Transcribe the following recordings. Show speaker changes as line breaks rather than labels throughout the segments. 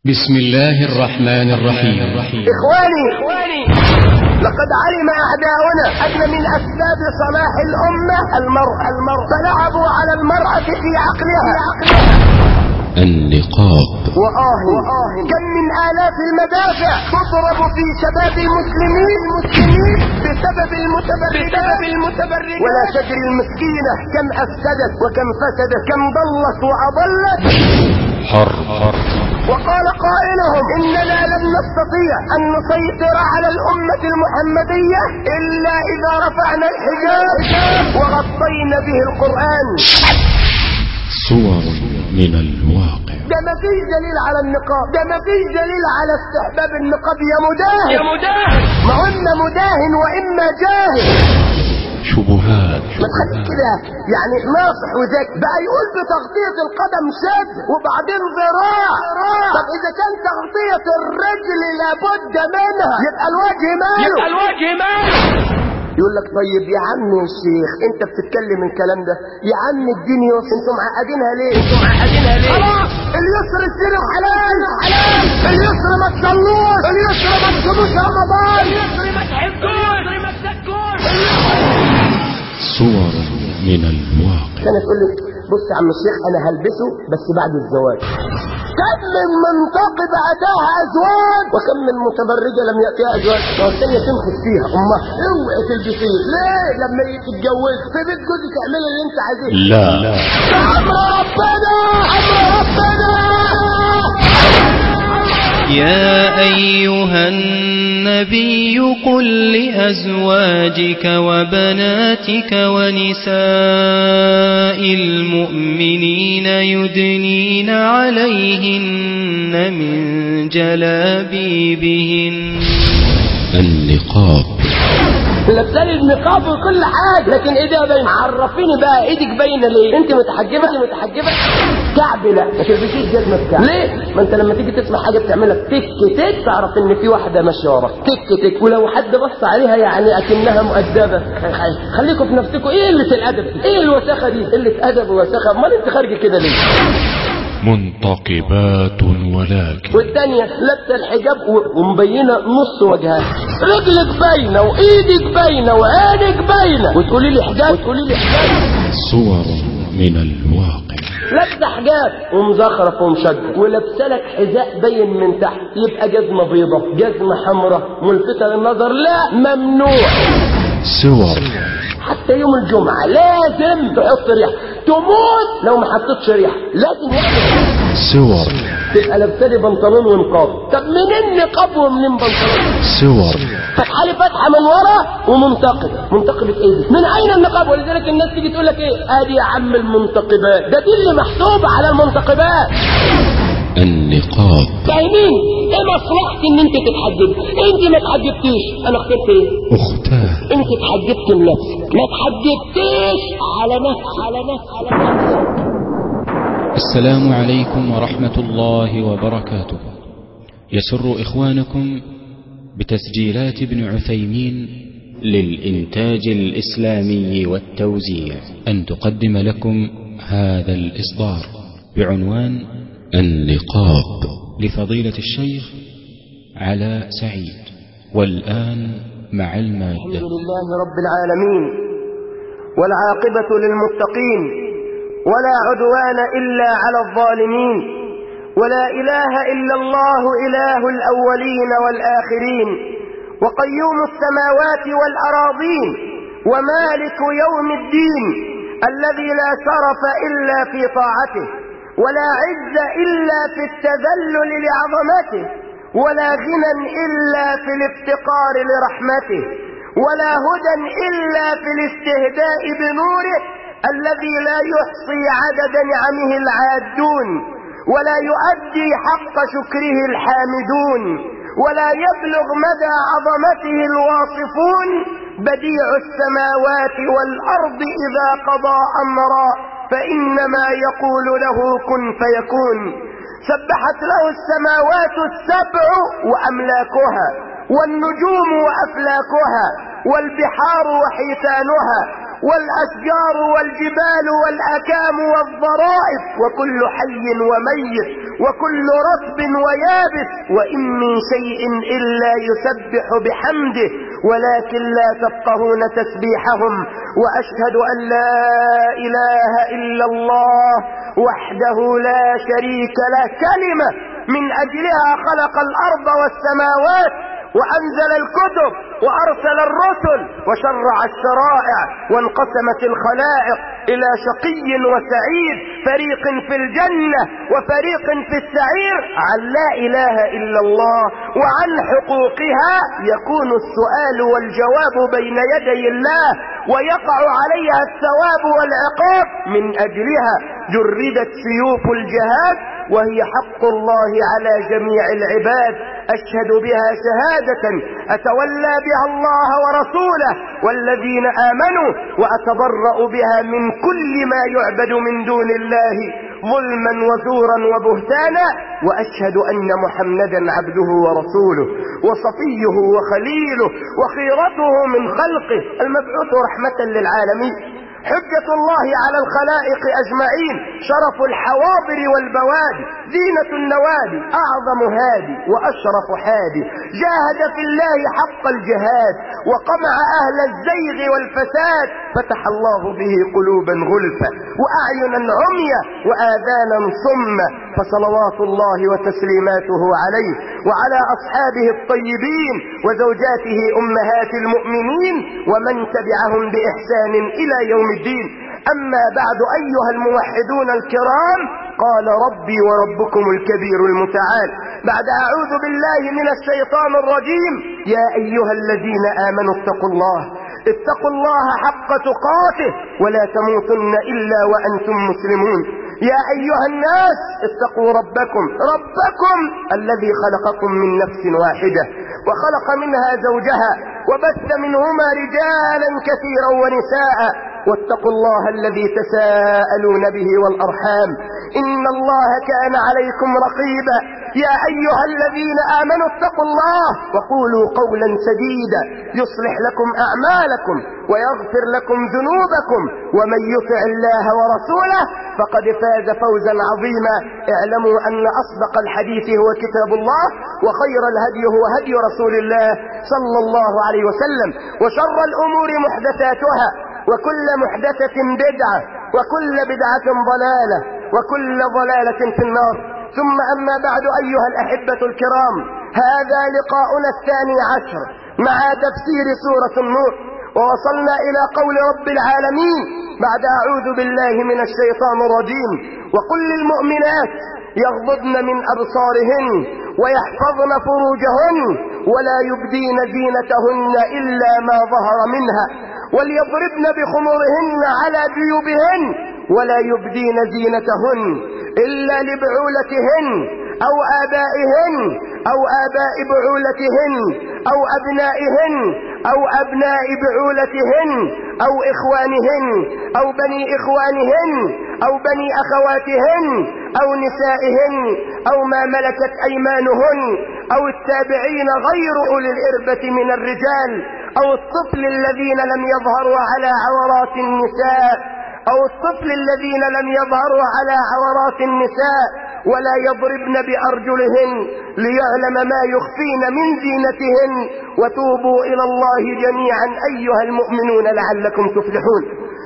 بسم الله الرحمن الرحيم
إخواني إخواني لقد علم أعداؤنا أن من أسباب صلاح الأمة المرء المرء فلعبوا على المرأة في عقلها
النقاب
وآه وآه كم من آلاف المدافع تضرب في شباب المسلمين المسلمين بسبب المتبرجات بسبب المتبرجات ولا تدري المسكينة كم أفسدت وكم فسدت كم ضلت وأضلت
حرب
وقال قائلهم إننا لن نستطيع أن نسيطر على الأمة المحمدية إلا إذا رفعنا الحجاب وغطينا به القرآن
صور من الواقع
ده ما فيش دليل على النقاب ده ما فيش دليل على استحباب النقاب يا مداهن يا مداهن ما قلنا مداهن وإما جاهل
شبهات
ما تخليك كده يعني ناصح وذاك بقى يقول بتغطية القدم شد وبعدين ذراع طب إذا كان تغطية الرجل لابد منها يبقى الوجه ماله يبقى الوجه ماله يقول لك طيب يا عم الشيخ انت بتتكلم الكلام ده يا عم الدين يسر انتوا معقدينها ليه انتوا معقدينها ليه خلاص اليسر السر حلال حلال اليسر ما تصلوش اليسر ما تصوموش رمضان اليسر ما تحبوش اليسر ما تزكوش
صور من الواقع
كانت تقول لي بص يا عم الشيخ انا هلبسه بس بعد الزواج كم من منتقب اتاها ازواج وكم من متبرجه لم ياتيها ازواج والثانيه تنخس فيها امها اوعي تلبسيه ليه لما تتجوز في بيت جوزك اعملي اللي انت عايزاه
لا
ده امر ربنا امر ربنا
يا أيها النبي قل لأزواجك وبناتك ونساء المؤمنين يدنين عليهن من جلابيبهن
النقاب
لابساني النقاب وكل حاجه لكن ايديها باينه عرفيني بقى ايدك باينه ليه انت متحجبه انت متحجبه كعب لا ما تلبسيش جزمه بكعب ليه ما انت لما تيجي تسمع حاجه بتعملها تك تك تعرف ان في واحده ماشيه وراك تك تك ولو حد بص عليها يعني اكنها مؤدبه خليكم في نفسكم ايه قله الادب دي ايه الوساخه دي قله ادب ووساخه امال انت خارجه كده ليه
منتقبات ولكن
والتانية لابسة الحجاب و- ومبينة نص وجهها رجلك باينة وايدك باينة وعينك باينة وتقولي لي حجاب وتقولي لي حجاب
صور من الواقع
لابسه حجاب ومزخرف ومشجر ولابسه لك حذاء باين من تحت يبقى جزمه بيضه جزمه حمراء ملفته للنظر لا ممنوع
صور
حتى يوم الجمعه لازم تحط ريحه تموت لو ما حطيتش ريحه لازم يحط
صور
تبقى لابسه لي بنطلون ونقاب طب منين نقاب ومنين بنطلون
صور
فتحه لي فتحه من ورا ومنتقبه منتقبه ايه دي؟ من اين النقاب ولذلك الناس تيجي تقول لك ايه ادي يا عم المنتقبات ده دي اللي محسوبه على المنتقبات
النقاب
فاهمين ايه مصلحتي ان انت تتحجبي انت ما تحجبتيش انا اخترت ايه
أختاه
انت اتحجبت لنفسك ما تحجبتيش على نفسك على نفسك على نفسك
السلام عليكم ورحمة الله وبركاته يسر إخوانكم بتسجيلات ابن عثيمين للإنتاج الإسلامي والتوزيع أن تقدم لكم هذا الإصدار بعنوان النقاب لفضيلة الشيخ علاء سعيد والآن مع
الحمد
المادة
لله رب العالمين والعاقبة للمتقين ولا عدوان إلا على الظالمين ولا إله إلا الله إله الأولين والآخرين وقيوم السماوات والأراضين ومالك يوم الدين الذي لا شرف إلا في طاعته ولا عز إلا في التذلل لعظمته ولا غنى إلا في الافتقار لرحمته ولا هدى إلا في الاستهداء بنوره الذي لا يحصي عدد نعمه العادون ولا يؤدي حق شكره الحامدون ولا يبلغ مدى عظمته الواصفون بديع السماوات والأرض إذا قضى أمرا فإنما يقول له كن فيكون سبحت له السماوات السبع وأملاكها والنجوم وأفلاكها والبحار وحيتانها والأشجار والجبال والأكام والضرائب وكل حي وميت وكل رطب ويابس وإن من شيء إلا يسبح بحمده ولكن لا تفقهون تسبيحهم وأشهد أن لا إله إلا الله وحده لا شريك له كلمة من أجلها خلق الأرض والسماوات وأنزل الكتب وأرسل الرسل وشرع الشرائع وانقسمت الخلائق إلى شقي وسعيد فريق في الجنة وفريق في السعير عن لا إله إلا الله وعن حقوقها يكون السؤال والجواب بين يدي الله ويقع عليها الثواب والعقاب من أجلها جردت سيوف الجهاد وهي حق الله على جميع العباد أشهد بها شهادة أتولى بها الله ورسوله والذين آمنوا وأتبرأ بها من كل ما يعبد من دون الله ظلما وزورا وبهتانا وأشهد أن محمدا عبده ورسوله وصفيه وخليله وخيرته من خلقه المبعوث رحمة للعالمين حجة الله على الخلائق أجمعين شرف الحواضر والبوادي زينة النوادي أعظم هادي وأشرف حادي جاهد في الله حق الجهاد وقمع أهل الزيغ والفساد فتح الله به قلوبا غلفة وأعينا عمية وآذانا صمة فصلوات الله وتسليماته عليه وعلى أصحابه الطيبين وزوجاته أمهات المؤمنين ومن تبعهم بإحسان إلى يوم الدين أما بعد أيها الموحدون الكرام قال ربي وربكم الكبير المتعال بعد أعوذ بالله من الشيطان الرجيم يا أيها الذين آمنوا اتقوا الله اتقوا الله حق تقاته ولا تموتن إلا وأنتم مسلمون يا أيها الناس اتقوا ربكم ربكم الذي خلقكم من نفس واحدة وخلق منها زوجها وبث منهما رجالا كثيرا ونساء واتقوا الله الذي تساءلون به والأرحام إن الله كان عليكم رقيبا يا أيها الذين آمنوا اتقوا الله وقولوا قولا سديدا يصلح لكم أعمالكم ويغفر لكم ذنوبكم ومن يطع الله ورسوله فقد فاز فوزا عظيما اعلموا أن أصدق الحديث هو كتاب الله وخير الهدي هو هدي رسول الله صلى الله عليه وسلم وشر الأمور محدثاتها وكل محدثة بدعة وكل بدعة ضلالة وكل ضلالة في النار ثم أما بعد أيها الأحبة الكرام هذا لقاؤنا الثاني عشر مع تفسير سورة النور ووصلنا إلى قول رب العالمين بعد أعوذ بالله من الشيطان الرجيم وقل للمؤمنات يغضضن من أبصارهن ويحفظن فروجهن ولا يبدين زينتهن إلا ما ظهر منها وليضربن بخمرهن على جيوبهن ولا يبدين زينتهن إلا لبعولتهن أو آبائهن أو آباء بعولتهن أو أبنائهن أو أبناء بعولتهن أو إخوانهن أو بني إخوانهن أو بني أخواتهن أو نسائهن أو ما ملكت أيمانهن أو التابعين غير أولي الإربة من الرجال أو الطفل الذين لم يظهروا على عورات النساء أو الطفل الذين لم يظهروا على عورات النساء ولا يضربن بأرجلهن ليعلم ما يخفين من زينتهن وتوبوا إلى الله جميعا أيها المؤمنون لعلكم تفلحون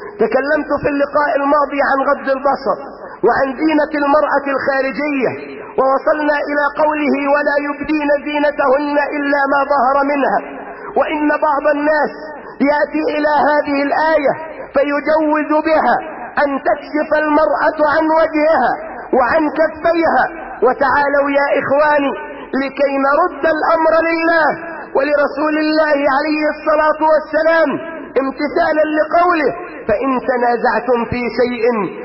تكلمت في اللقاء الماضي عن غض البصر وعن زينة المرأة الخارجية ووصلنا إلى قوله ولا يبدين زينتهن إلا ما ظهر منها وإن بعض الناس يأتي إلى هذه الآية فيجوز بها أن تكشف المرأة عن وجهها وعن كفيها وتعالوا يا إخواني لكي نرد الأمر لله ولرسول الله عليه الصلاة والسلام امتثالا لقوله فإن تنازعتم في شيء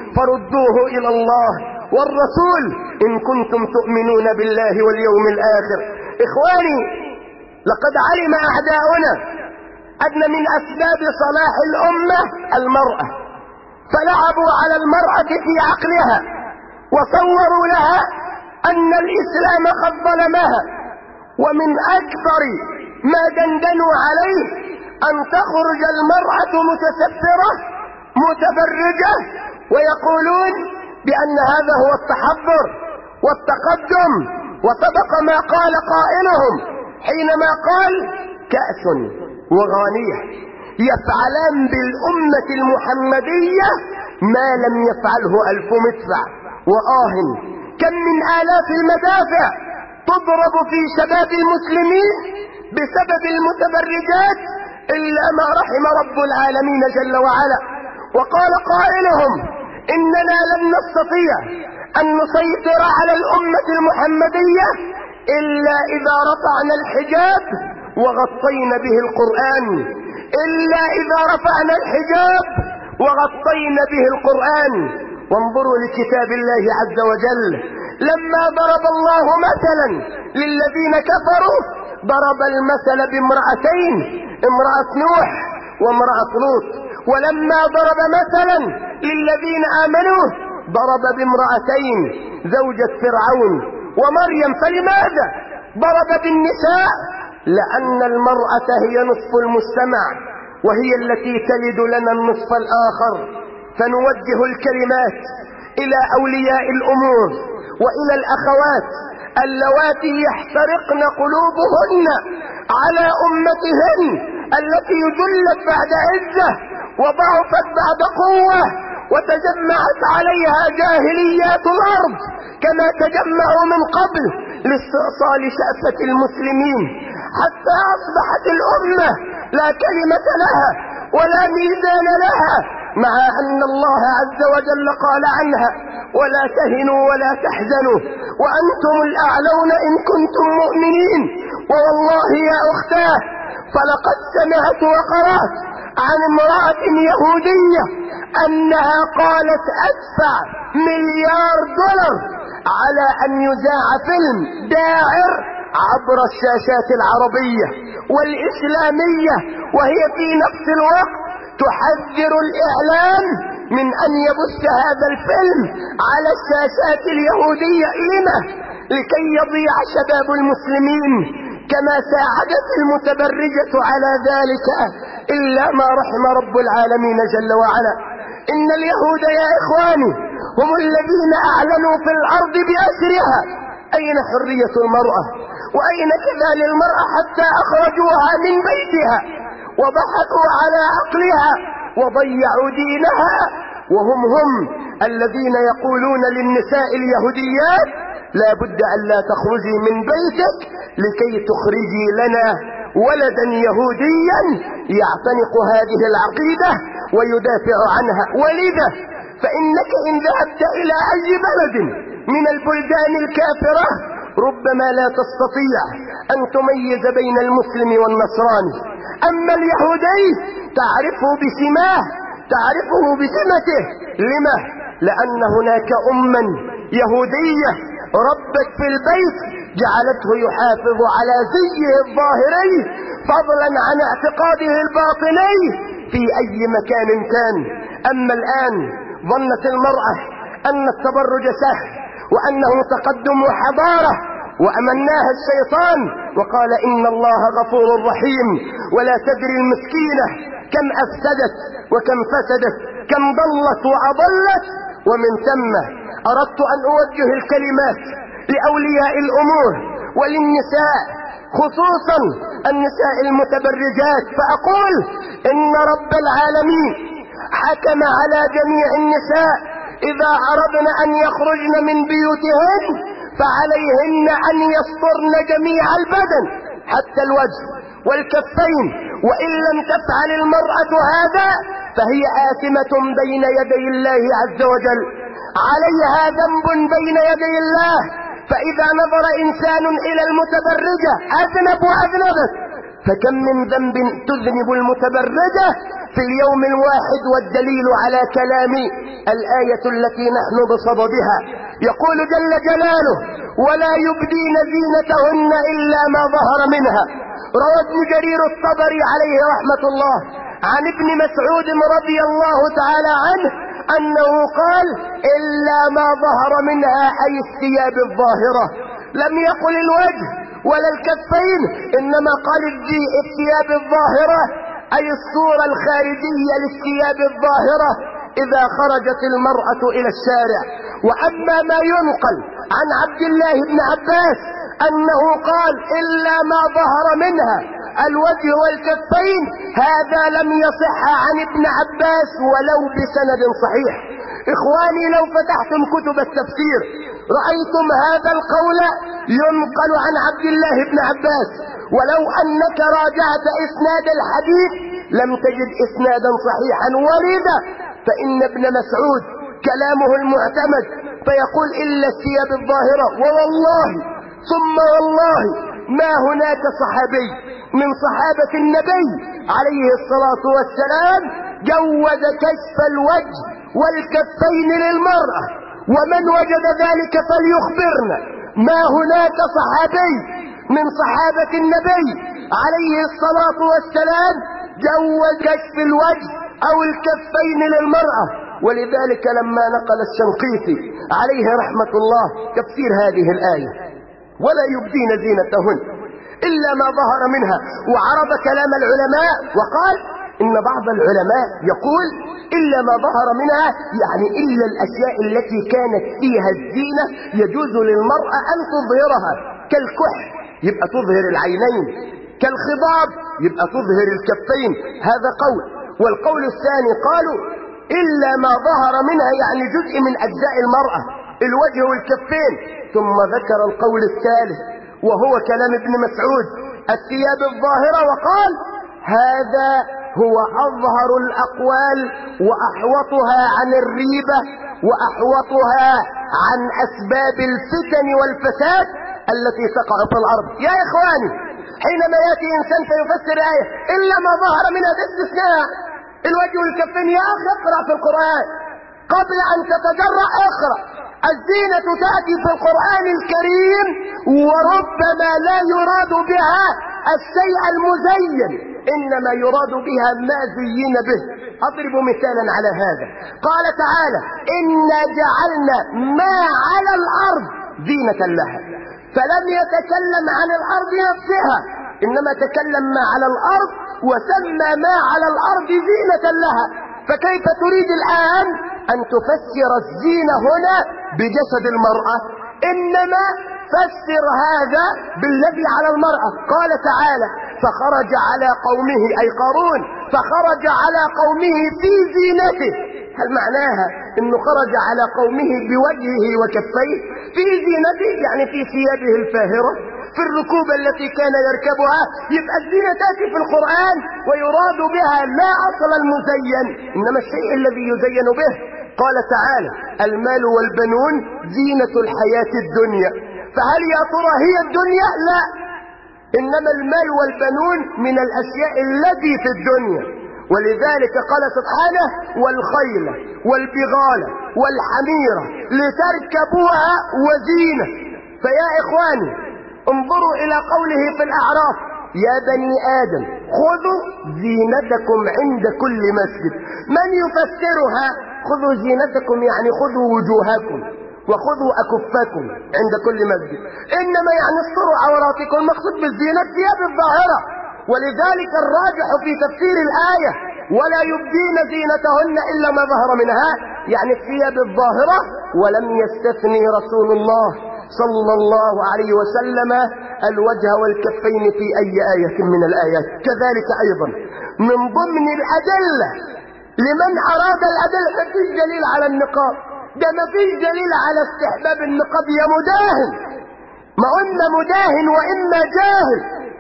فردوه إلى الله والرسول إن كنتم تؤمنون بالله واليوم الآخر إخواني لقد علم أعداؤنا أن من أسباب صلاح الأمة المرأة فلعبوا على المرأة في عقلها وصوروا لها أن الإسلام قد ظلمها ومن أكثر ما دندنوا عليه أن تخرج المرأة متسترة متبرجة ويقولون بأن هذا هو التحضر والتقدم وصدق ما قال قائلهم حينما قال كأس وغانية يفعلان بالأمة المحمدية ما لم يفعله ألف مدفع وآه كم من آلاف المدافع تضرب في شباب المسلمين بسبب المتبرجات إلا ما رحم رب العالمين جل وعلا وقال قائلهم إننا لن نستطيع أن نسيطر على الأمة المحمدية إلا إذا رفعنا الحجاب وغطينا به القرآن إلا إذا رفعنا الحجاب وغطينا به القرآن وانظروا لكتاب الله عز وجل لما ضرب الله مثلا للذين كفروا ضرب المثل بامرأتين امرأة نوح وامرأة لوط ولما ضرب مثلا للذين آمنوا ضرب بامرأتين زوجة فرعون ومريم فلماذا ضرب بالنساء لأن المرأة هي نصف المجتمع وهي التي تلد لنا النصف الآخر فنوجه الكلمات إلى أولياء الأمور وإلى الأخوات اللواتي يحترقن قلوبهن على أمتهن التي ذلت بعد عزة وضعفت بعد قوة وتجمعت عليها جاهليات الأرض كما تجمعوا من قبل لاستئصال شأفة المسلمين حتى أصبحت الأمة لا كلمة لها ولا ميزان لها مع أن الله عز وجل قال عنها ولا تهنوا ولا تحزنوا وأنتم الأعلون إن كنتم مؤمنين ووالله يا أختاه فلقد سمعت وقرأت عن امرأة يهودية أنها قالت أدفع مليار دولار على أن يذاع فيلم داعر عبر الشاشات العربية والإسلامية وهي في نفس الوقت تحذر الإعلام من أن يبث هذا الفيلم على الشاشات اليهودية لما لكي يضيع شباب المسلمين كما ساعدت المتبرجة على ذلك إلا ما رحم رب العالمين جل وعلا إن اليهود يا إخواني هم الذين أعلنوا في الأرض بأسرها أين حرية المرأة وأين كذا للمرأة حتى أخرجوها من بيتها وضحكوا على عقلها وضيعوا دينها وهم هم الذين يقولون للنساء اليهوديات لا بد أن لا تخرجي من بيتك لكي تخرجي لنا ولدا يهوديا يعتنق هذه العقيدة ويدافع عنها ولذا فإنك إن ذهبت إلى أي بلد من البلدان الكافرة ربما لا تستطيع أن تميز بين المسلم والنصراني أما اليهودي تعرفه بسماه تعرفه بسمته لما لأن هناك أما يهودية ربت في البيت جعلته يحافظ على زيه الظاهري فضلا عن اعتقاده الباطني في أي مكان كان أما الآن ظنت المرأة أن التبرج سهل وأنه تقدم وحضارة وأمناها الشيطان وقال إن الله غفور رحيم ولا تدري المسكينة كم أفسدت وكم فسدت كم ضلت وأضلت ومن ثم أردت أن أوجه الكلمات لأولياء الأمور وللنساء خصوصا النساء المتبرجات فأقول إن رب العالمين حكم على جميع النساء إذا أردنا أن يخرجن من بيوتهن فعليهن أن يسطرن جميع البدن حتى الوجه والكفين وإن لم تفعل المرأة هذا فهي آثمة بين يدي الله عز وجل عليها ذنب بين يدي الله فإذا نظر إنسان إلى المتبرجة أذنب وأذنبت فكم من ذنب تذنب المتبرجة في اليوم الواحد والدليل على كلامي الآية التي نحن بصددها يقول جل جلاله ولا يبدين زينتهن إلا ما ظهر منها روى ابن جرير الطبري عليه رحمة الله عن ابن مسعود رضي الله تعالى عنه أنه قال إلا ما ظهر منها أي الثياب الظاهرة لم يقل الوجه ولا الكفين إنما قال الثياب الظاهرة أي الصورة الخارجية للثياب الظاهرة إذا خرجت المرأة إلى الشارع وأما ما ينقل عن عبد الله بن عباس انه قال الا ما ظهر منها الوجه والكفين هذا لم يصح عن ابن عباس ولو بسند صحيح اخواني لو فتحتم كتب التفسير رأيتم هذا القول ينقل عن عبد الله بن عباس ولو انك راجعت اسناد الحديث لم تجد اسنادا صحيحا ولذا فان ابن مسعود كلامه المعتمد فيقول الا الثياب الظاهرة ووالله ثم والله ما هناك صحابي من صحابة النبي عليه الصلاة والسلام جوز كشف الوجه والكفين للمرأة ومن وجد ذلك فليخبرنا ما هناك صحابي من صحابة النبي عليه الصلاة والسلام جوز كشف الوجه او الكفين للمرأة ولذلك لما نقل الشنقيطي عليه رحمة الله تفسير هذه الآية ولا يبدين زينتهن إلا ما ظهر منها وعرض كلام العلماء وقال إن بعض العلماء يقول إلا ما ظهر منها يعني إلا الأشياء التي كانت فيها الزينة يجوز للمرأة أن تظهرها كالكحل يبقى تظهر العينين كالخضاب يبقى تظهر الكفين هذا قول والقول الثاني قالوا إلا ما ظهر منها يعني جزء من أجزاء المرأة الوجه والكفين ثم ذكر القول الثالث وهو كلام ابن مسعود الثياب الظاهرة وقال هذا هو أظهر الأقوال وأحوطها عن الريبة وأحوطها عن أسباب الفتن والفساد التي تقع في الأرض يا إخواني حينما يأتي إنسان فيفسر آية إلا ما ظهر منها باستثناء الوجه والكفين يا أخي اقرأ في القرآن قبل أن تتجرأ اقرأ الزينة تأتي في القرآن الكريم وربما لا يراد بها الشيء المزين إنما يراد بها ما زين به أضرب مثالا على هذا قال تعالى إنا جعلنا ما على الأرض زينة لها فلم يتكلم عن الأرض نفسها إنما تكلم ما على الأرض وسمى ما على الأرض زينة لها فكيف تريد الآن أن تفسر الزينة هنا بجسد المرأة إنما فسر هذا بالذي على المرأة قال تعالى فخرج على قومه أي قارون فخرج على قومه في زينته هل معناها انه خرج على قومه بوجهه وكفيه في زينته يعني في ثيابه الفاهرة في الركوب التي كان يركبها يبقى الزينة تأتي في القرآن ويراد بها لا أصل المزين إنما الشيء الذي يزين به قال تعالى المال والبنون زينة الحياة الدنيا فهل يا ترى هي الدنيا لا إنما المال والبنون من الأشياء التي في الدنيا ولذلك قال سبحانه والخيل والبغال والحميرة لتركبوها وزينة فيا إخواني انظروا إلى قوله في الأعراف يا بني آدم خذوا زينتكم عند كل مسجد من يفسرها خذوا زينتكم يعني خذوا وجوهكم وخذوا أكفكم عند كل مسجد إنما يعني استروا عوراتكم المقصود بالزينة ثياب الظاهرة ولذلك الراجح في تفسير الآية ولا يبدين زينتهن إلا ما ظهر منها يعني الثياب الظاهرة ولم يستثني رسول الله صلى الله عليه وسلم الوجه والكفين في أي آية من الآيات كذلك أيضا من ضمن الأدلة لمن أراد الأدلة ما فيش دليل على النقاب ده ما فيش دليل على استحباب النقاب يا مداهن ما قلنا مداهن وإما جاهل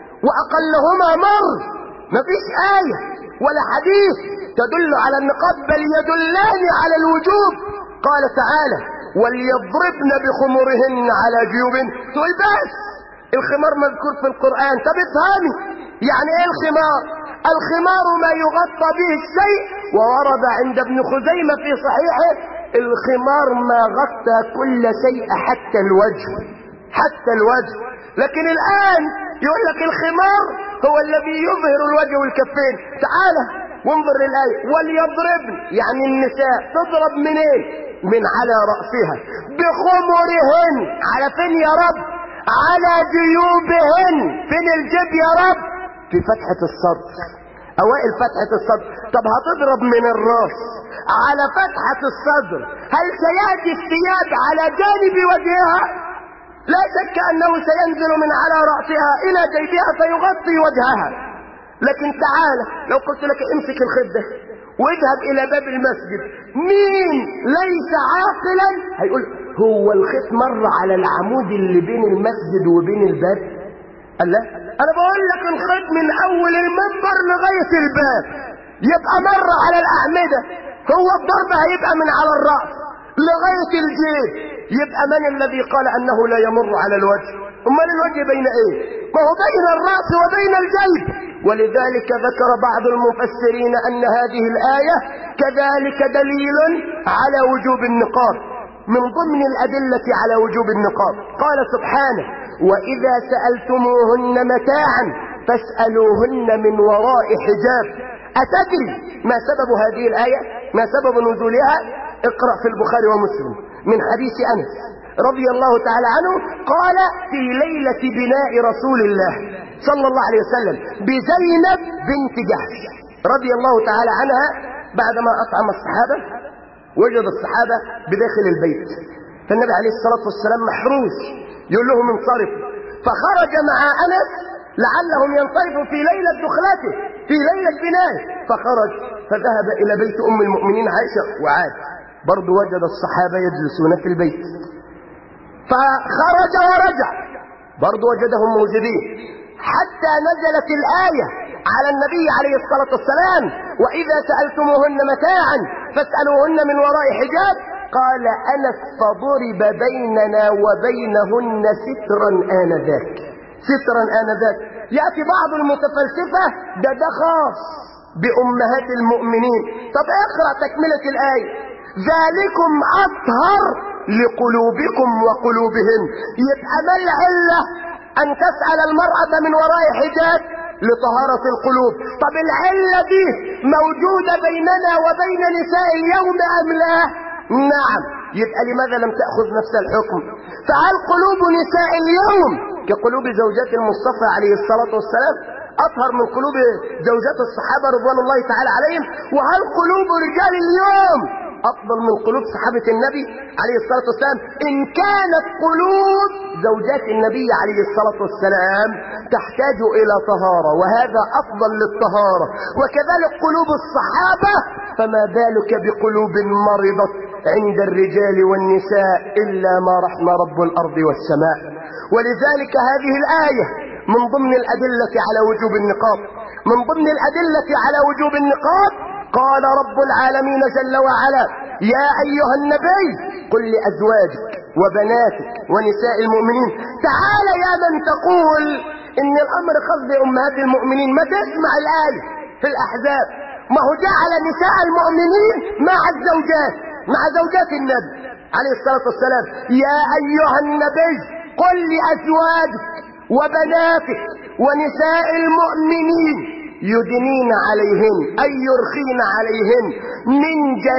وأقلهما مر ما فيش آية ولا حديث تدل على النقاب بل يدلان على الوجوب قال تعالى وليضربن بخمرهن على جيوب تقول بس الخمار مذكور في القرآن طب افهمي يعني ايه الخمار الخمار ما يغطى به الشيء وورد عند ابن خزيمة في صحيحه الخمار ما غطى كل شيء حتى الوجه حتى الوجه لكن الآن يقول لك الخمار هو الذي يظهر الوجه والكفين تعالى وانظر للآية وليضربن يعني النساء تضرب منين من على رأسها بخمرهن على فين يا رب على جيوبهن فين الجيب يا رب في فتحة الصدر اوائل فتحة الصدر طب هتضرب من الراس على فتحة الصدر هل سيأتي الثياب على جانب وجهها لا شك أنه سينزل من على رأسها إلى جيبها فيغطي وجهها لكن تعال لو قلت لك امسك الخيط ده واذهب إلى باب المسجد مين ليس عاقلا هيقول هو الخيط مر على العمود اللي بين المسجد وبين الباب قال لا أنا بقول لك الخيط من أول المنبر لغاية الباب يبقى مر على الأعمدة هو الضرب هيبقى من على الرأس لغاية الجيب يبقى من الذي قال أنه لا يمر على الوجه أمال الوجه بين إيه ما هو بين الرأس وبين الجيب ولذلك ذكر بعض المفسرين أن هذه الآية كذلك دليل على وجوب النقاب من ضمن الأدلة على وجوب النقاب قال سبحانه وإذا سألتموهن متاعا فاسألوهن من وراء حجاب أتدري ما سبب هذه الآية ما سبب نزولها اقرأ في البخاري ومسلم من حديث أنس رضي الله تعالى عنه قال في ليلة بناء رسول الله صلى الله عليه وسلم بزينب بنت جحش رضي الله تعالى عنها بعدما أطعم الصحابة وجد الصحابة بداخل البيت فالنبي عليه الصلاة والسلام محروس يقول لهم انصرفوا فخرج مع أنس لعلهم ينصرفوا في ليلة دخلته في ليلة بنائه فخرج فذهب إلى بيت أم المؤمنين عائشة وعاد برضو وجد الصحابة يجلسون في البيت فخرج ورجع برضو وجدهم موجودين حتى نزلت الآية على النبي عليه الصلاة والسلام وإذا سألتموهن متاعا فاسألوهن من وراء حجاب قال أنس فضرب بيننا وبينهن سترا آنذاك سترا آنذاك يأتي بعض المتفلسفة ده ده خاص بأمهات المؤمنين طب اقرأ تكملة الآية ذلكم أطهر لقلوبكم وقلوبهم يبقى ما العلة أن تسأل المرأة من وراء حجاب لطهارة القلوب طب العلة دي موجودة بيننا وبين نساء اليوم أم لا نعم يبقى لماذا لم تأخذ نفس الحكم فهل قلوب نساء اليوم كقلوب زوجات المصطفى عليه الصلاة والسلام أطهر من قلوب زوجات الصحابة رضوان الله تعالى عليهم وهل قلوب رجال اليوم أفضل من قلوب صحابة النبي عليه الصلاة والسلام إن كانت قلوب زوجات النبي عليه الصلاة والسلام تحتاج إلى طهارة وهذا أفضل للطهارة وكذلك قلوب الصحابة فما بالك بقلوب مرضت عند الرجال والنساء إلا ما رحم رب الأرض والسماء ولذلك هذه الآية من ضمن الأدلة على وجوب النقاب من ضمن الأدلة على وجوب النقاب قال رب العالمين جل وعلا يا أيها النبي قل لأزواجك وبناتك ونساء المؤمنين تعال يا من تقول إن الأمر قصد أمهات المؤمنين ما تسمع الآية في الأحزاب ما هو جعل نساء المؤمنين مع الزوجات مع زوجات النبي عليه الصلاة والسلام يا أيها النبي قل لأزواجك وبناتك ونساء المؤمنين يدنين عليهن أي يرخين عليهن من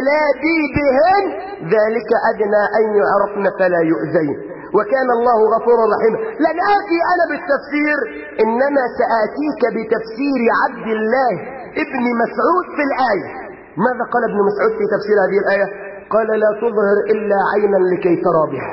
جلابيبهن ذلك أدنى أن يعرفن فلا يؤذين وكان الله غفورا رحيما لن آتي أنا بالتفسير إنما سآتيك بتفسير عبد الله ابن مسعود في الآية ماذا قال ابن مسعود في تفسير هذه الآية قال لا تظهر إلا عينا لكي ترى بها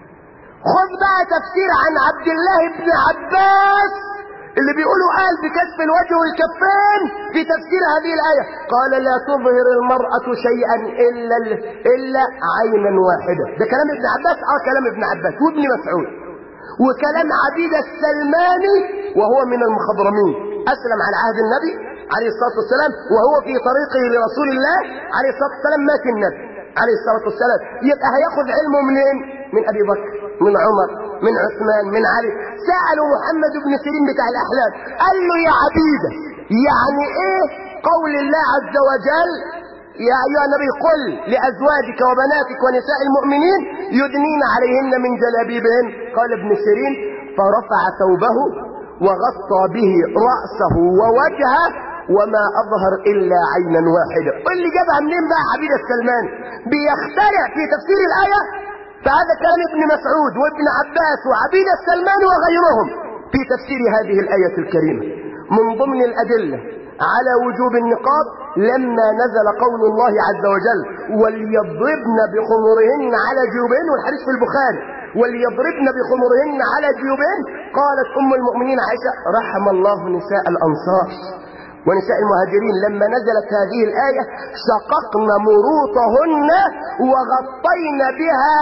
خذ بقى تفسير عن عبد الله بن عباس اللي بيقولوا قال بكشف الوجه والكفين في تفسير هذه الآية قال لا تظهر المرأة شيئا إلا, إلا عينا واحدة ده كلام ابن عباس اه كلام ابن عباس وابن مسعود وكلام عبيد السلماني وهو من المخضرمين أسلم على عهد النبي عليه الصلاة والسلام وهو في طريقه لرسول الله عليه الصلاة والسلام مات النبي عليه الصلاة والسلام يبقى هياخذ علمه منين من أبي بكر من عمر من عثمان من علي سألوا محمد بن سيرين بتاع الأحلام قال له يا عبيدة يعني ايه قول الله عز وجل يا أيها النبي قل لأزواجك وبناتك ونساء المؤمنين يدنين عليهن من جلابيبهن قال ابن سيرين فرفع ثوبه وغطى به رأسه ووجهه وما أظهر إلا عينا واحدة قل لي جابها منين بقى عبيد السلمان بيخترع في تفسير الآية فهذا كلام ابن مسعود وابن عباس وعبيد السلمان وغيرهم في تفسير هذه الآية الكريمة من ضمن الأدلة على وجوب النقاب لما نزل قول الله عز وجل وليضربن بخمرهن على جيوبهن والحديث في البخاري وليضربن بخمرهن على جيوبهن قالت ام المؤمنين عائشه رحم الله نساء الانصار ونساء المهاجرين لما نزلت هذه الآية شققن مروطهن وغطين بها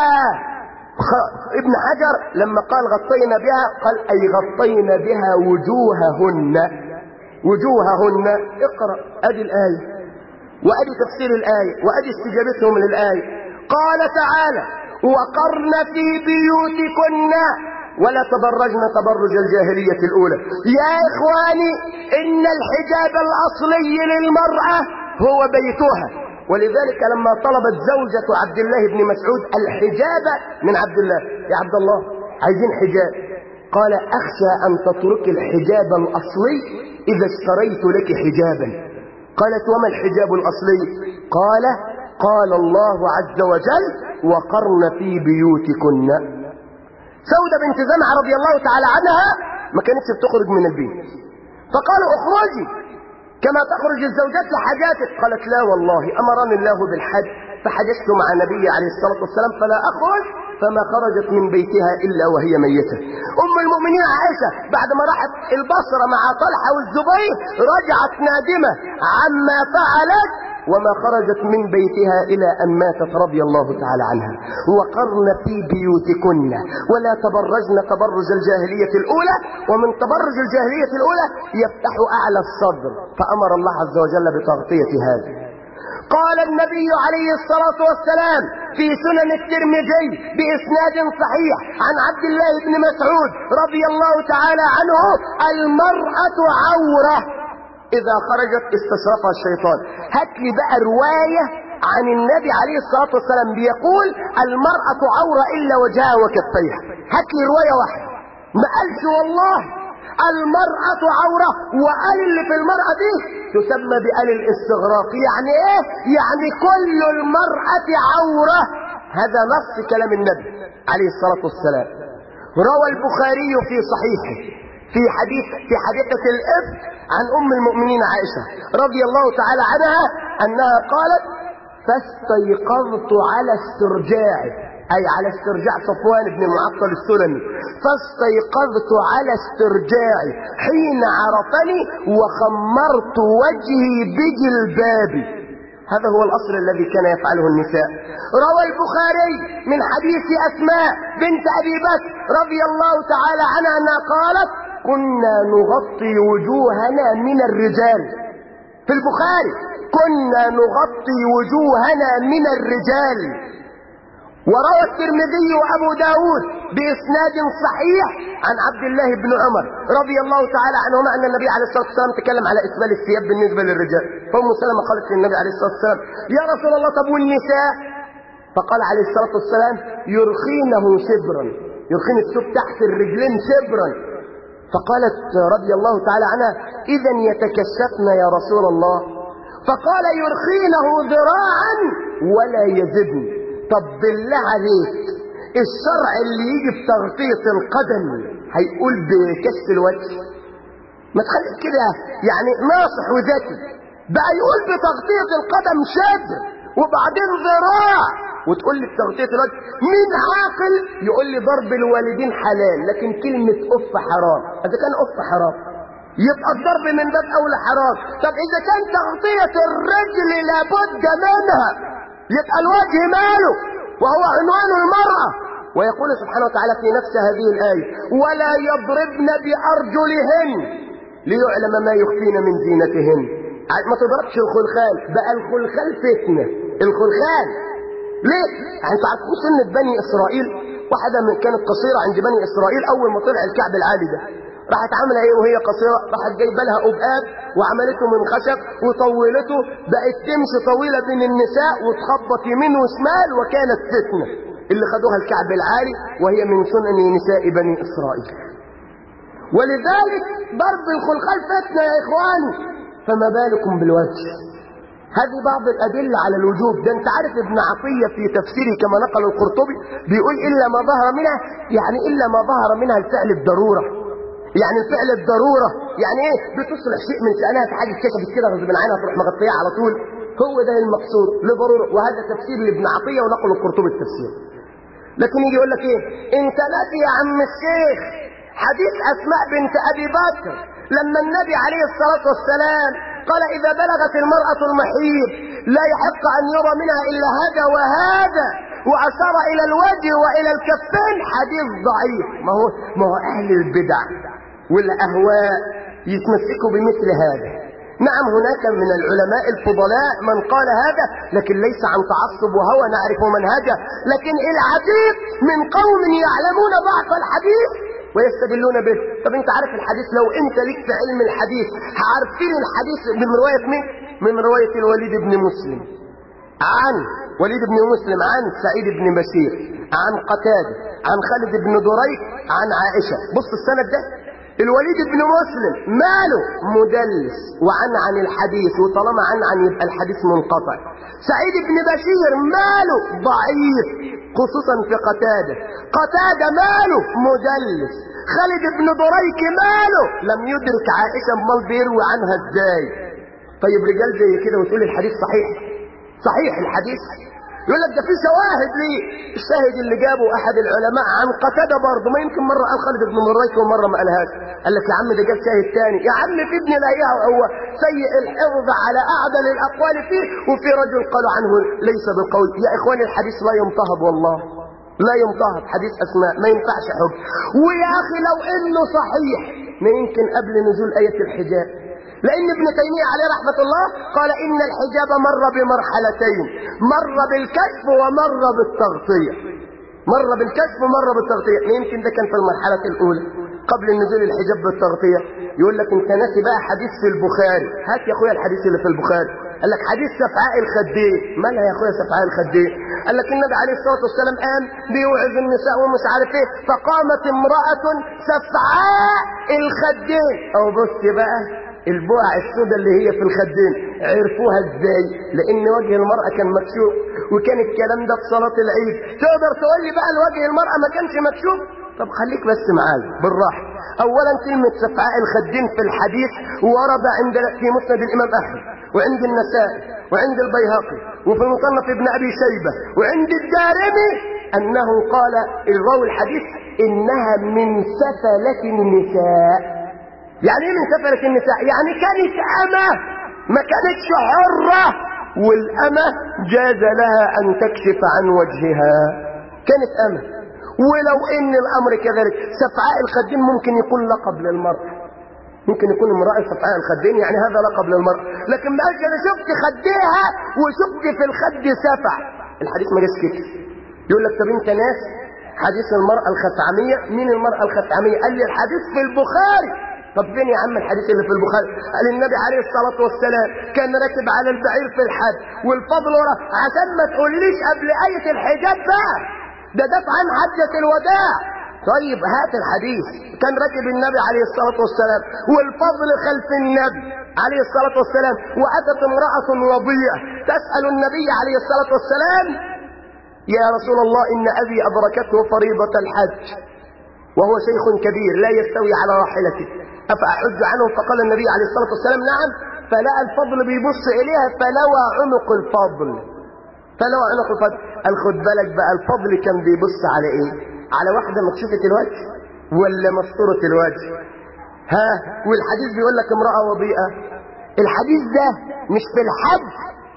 ابن حجر لما قال غطينا بها قال أي غطينا بها وجوههن وجوههن اقرأ أدي الآية وأدي تفسير الآية وأدي استجابتهم للآية قال تعالى وقرن في بيوتكن ولا تبرجن تبرج الجاهلية الأولى يا إخواني إن الحجاب الأصلي للمرأة هو بيتها ولذلك لما طلبت زوجة عبد الله بن مسعود الحجاب من عبد الله يا عبد الله عايزين حجاب قال أخشى أن تترك الحجاب الأصلي إذا اشتريت لك حجابا قالت وما الحجاب الأصلي قال قال الله عز وجل وقرن في بيوتكن سودة بنت زمعة رضي الله تعالى عنها ما كانتش بتخرج من البيت فقالوا اخرجي كما تخرج الزوجات لحاجاتك قالت لا والله أمرني الله بالحج فحججت مع النبي عليه الصلاة والسلام فلا أخرج فما خرجت من بيتها إلا وهي ميتة أم المؤمنين عائشة بعد ما راحت البصرة مع طلحة والزبير رجعت نادمة عما فعلت وما خرجت من بيتها إلى أن ماتت رضي الله تعالى عنها وقرن في بيوتكن ولا تبرجن تبرج الجاهلية الأولى ومن تبرج الجاهلية الأولى يفتح أعلى الصدر فأمر الله عز وجل بتغطية هذا قال النبي عليه الصلاة والسلام في سنن الترمذي بإسناد صحيح عن عبد الله بن مسعود رضي الله تعالى عنه المرأة عورة إذا خرجت استشرفها الشيطان هات لي بقى رواية عن النبي عليه الصلاة والسلام بيقول المرأة عورة إلا وجهها وكفيها هات لي رواية واحدة ما قالش والله المرأة عورة وقال اللي في المرأة دي تسمى بقال الاستغراق يعني ايه يعني كل المرأة عورة هذا نص كلام النبي عليه الصلاة والسلام روى البخاري في صحيحه في حديث في حديثة الإفك عن أم المؤمنين عائشة رضي الله تعالى عنها أنها قالت فاستيقظت على استرجاعه أي على استرجاع صفوان بن المعطل السلمي فاستيقظت على استرجاعي حين عرفني وخمرت وجهي بجلبابي هذا هو الأصل الذي كان يفعله النساء روى البخاري من حديث أسماء بنت أبي بكر رضي الله تعالى عنها أنها قالت كنا نغطي وجوهنا من الرجال في البخاري كنا نغطي وجوهنا من الرجال وروى الترمذي وابو داود باسناد صحيح عن عبد الله بن عمر رضي الله تعالى عنهما ان النبي عليه الصلاه والسلام تكلم على اسبال الثياب بالنسبه للرجال فام سلمه قالت للنبي عليه الصلاه والسلام يا رسول الله طب والنساء فقال عليه الصلاه والسلام يرخينه شبرا يرخين الثوب تحت الرجلين شبرا فقالت رضي الله تعالى عنها اذا يتكشفن يا رسول الله فقال يرخينه ذراعا ولا يزدن طب بالله عليك الشرع اللي يجي بتغطية القدم هيقول بكش الوجه ما تخليك كده يعني ناصح وذكي بقى يقول بتغطية القدم شبر وبعدين ذراع وتقول لي بتغطية الوجه مين عاقل يقول لي ضرب الوالدين حلال لكن كلمة أف حرام إذا كان أف حرام يبقى الضرب من باب أولى حرام طب إذا كان تغطية الرجل لابد منها يبقى الوجه ماله وهو عنوان المرأة ويقول سبحانه وتعالى في نفس هذه الآية ولا يضربن بأرجلهن ليعلم ما يخفين من زينتهن ما تضربش الخلخال بقى الخلخال فتنة الخلخال ليه؟ انت عارفين سنة بني إسرائيل واحدة من كانت قصيرة عند بني إسرائيل أول ما طلع الكعب العالي ده راحت عامله ايه وهي قصيره راحت جايبه لها ابقاب وعملته من خشب وطولته بقت تمشي طويله بين النساء وتخبط يمين وشمال وكانت فتنه اللي خدوها الكعب العالي وهي من سنن نساء بني اسرائيل ولذلك ضرب الخلخال فتنه يا اخواني فما بالكم بالوجه هذه بعض الأدلة على الوجوب ده انت عارف ابن عطية في تفسيره كما نقل القرطبي بيقول إلا ما ظهر منها يعني إلا ما ظهر منها الفعل الضرورة يعني الفعل الضرورة يعني ايه بتصلح شيء من شأنها في حاجة كشفت كده غصب عنها تروح مغطية على طول هو ده المقصود لضرورة وهذا تفسير لابن عطية ونقل القرطبي التفسير لكن يجي يقول لك ايه انت ناسي يا عم الشيخ حديث اسماء بنت ابي بكر لما النبي عليه الصلاة والسلام قال اذا بلغت المرأة المحيض لا يحق ان يرى منها الا هذا وهذا واشار الى الوجه والى الكفين حديث ضعيف ما هو ما هو اهل البدع والاهواء يتمسكوا بمثل هذا نعم هناك من العلماء الفضلاء من قال هذا لكن ليس عن تعصب وهوى نعرف منهجه لكن العديد من قوم يعلمون ضعف الحديث ويستدلون به طب انت عارف الحديث لو انت ليك في علم الحديث عارفين الحديث من رواية مين من رواية الوليد بن مسلم عن وليد بن مسلم عن سعيد بن بشير عن قتادة عن خالد بن دريك عن عائشة بص السند ده الوليد بن مسلم ماله مدلس وعن عن الحديث وطالما عن عن يبقى الحديث منقطع سعيد بن بشير ماله ضعيف خصوصا في قتادة قتادة ماله مدلس خالد بن دريك ماله لم يدرك عائشة امال بيروي عنها ازاي طيب رجال زي كده وتقول الحديث صحيح صحيح الحديث يقول لك ده في شواهد ليه الشاهد اللي جابه احد العلماء عن قتادة برضه ما يمكن مرة قال خالد بن مريك ومرة ما قالهاش قال لك يا عم ده جاب شاهد تاني يا عم في ابن لاقيها هو سيء الحفظ على اعدل الاقوال فيه وفي رجل قالوا عنه ليس بالقول يا اخواني الحديث لا ينتهض والله لا ينتهض حديث اسماء ما ينفعش حج ويا اخي لو انه صحيح ما يمكن قبل نزول ايه الحجاب لأن ابن تيمية عليه رحمة الله قال إن الحجاب مر بمرحلتين مر بالكشف ومر بالتغطية مر بالكشف ومر بالتغطية يمكن ده كان في المرحلة الأولى قبل نزول الحجاب بالتغطية يقول لك انت ناسي بقى حديث في البخاري هات يا اخويا الحديث اللي في البخاري قال لك حديث سفعاء الخدين مالها يا اخويا سفعاء الخدين قال لك النبي عليه الصلاه والسلام قام بيوعظ النساء ومش عارف ايه فقامت امراه سفعاء الخدين او بص بقى البقع السوداء اللي هي في الخدين عرفوها ازاي لان وجه المرأة كان مكشوف وكان الكلام ده في صلاة العيد تقدر تقول لي بقى الوجه المرأة ما كانش مكشوف طب خليك بس معايا بالراحة اولا كلمة سفعاء الخدين في الحديث ورد عند في مسند الامام احمد وعند النسائي وعند البيهقي وفي مصنف ابن ابي شيبة وعند الدارمي انه قال الراوي الحديث انها من سفلة النساء يعني ايه من سفلة النساء يعني كانت امة ما كانتش حرة والامة جاز لها ان تكشف عن وجهها كانت امة ولو ان الامر كذلك سفعاء الخدين ممكن يكون لقب للمرأة ممكن يكون امرأة سفعاء الخدين يعني هذا لقب للمرأة لكن ما قالش انا شفت خديها وشفت في الخد سفع الحديث ما جاش كده يقول لك طب انت ناس حديث المرأة الخثعمية مين المرأة الخثعمية قال لي الحديث في البخاري طب فين يا عم الحديث اللي في البخاري قال النبي عليه الصلاة والسلام كان راكب على البعير في الحج والفضل وراه عشان ما تقوليش قبل آية الحجاب بقى ده دفع عن حجة الوداع طيب هات الحديث كان راكب النبي عليه الصلاة والسلام والفضل خلف النبي عليه الصلاة والسلام وأتت امرأة وضيئة تسأل النبي عليه الصلاة والسلام يا رسول الله إن أبي أدركته فريضة الحج وهو شيخ كبير لا يستوي على راحلته أفأحج عنه فقال النبي عليه الصلاة والسلام نعم فلقى الفضل بيبص إليها فلوى عنق الفضل فلوى عنق الفضل قال خد بالك بقى الفضل كان بيبص على إيه على واحدة مكشوفة الوجه ولا مستورة الوجه ها والحديث بيقول لك امرأة وضيئة الحديث ده مش في الحج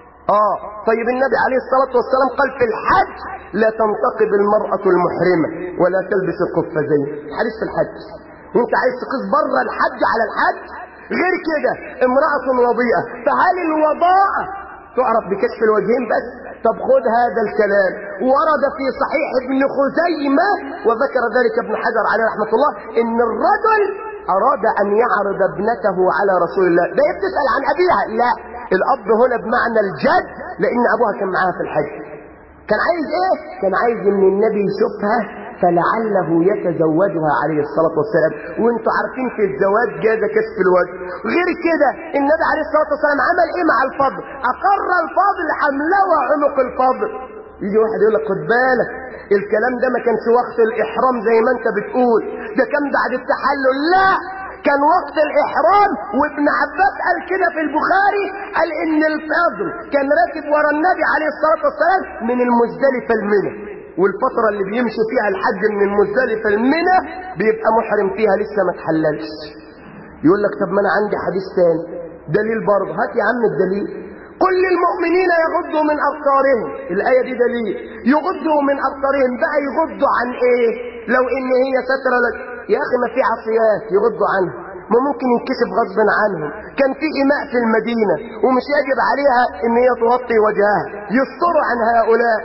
اه طيب النبي عليه الصلاة والسلام قال في الحج لا تنتقب المرأة المحرمة ولا تلبس القفازين الحديث في الحج وانت عايز تقيس بره الحج على الحج غير كده امرأة وضيئة فهل الوضاءة تعرف بكشف الوجهين بس طب خد هذا الكلام ورد في صحيح ابن خزيمة وذكر ذلك ابن حجر عليه رحمة الله ان الرجل اراد ان يعرض ابنته على رسول الله ده بتسأل عن ابيها لا الاب هنا بمعنى الجد لان ابوها كان معاها في الحج كان عايز ايه كان عايز ان النبي يشوفها فلعله يتزوجها عليه الصلاة والسلام وانتوا عارفين في الزواج جاز كشف الوجه غير كده النبي عليه الصلاة والسلام عمل ايه مع الفضل اقر الفضل حمله عنق الفضل يجي واحد يقول لك خد بالك الكلام ده ما كانش وقت الاحرام زي ما انت بتقول ده كان بعد التحلل لا كان وقت الاحرام وابن عباس قال كده في البخاري قال ان الفضل كان راكب ورا النبي عليه الصلاه والسلام من المزدلفه المنى والفتره اللي بيمشي فيها الحج من المزدلفه المنى بيبقى محرم فيها لسه ما تحللش يقول لك طب ما انا عندي حديث تاني دليل برضه هات يا عم الدليل قل للمؤمنين يغضوا من ابصارهم الايه دي دليل يغضوا من ابصارهم بقى يغضوا عن ايه لو ان هي ستر لك يا اخي ما في عصيات يغضوا عنها ما ممكن ينكشف غصبا عنهم كان في إماء في المدينة ومش يجب عليها ان هي تغطي وجهها يستروا عن هؤلاء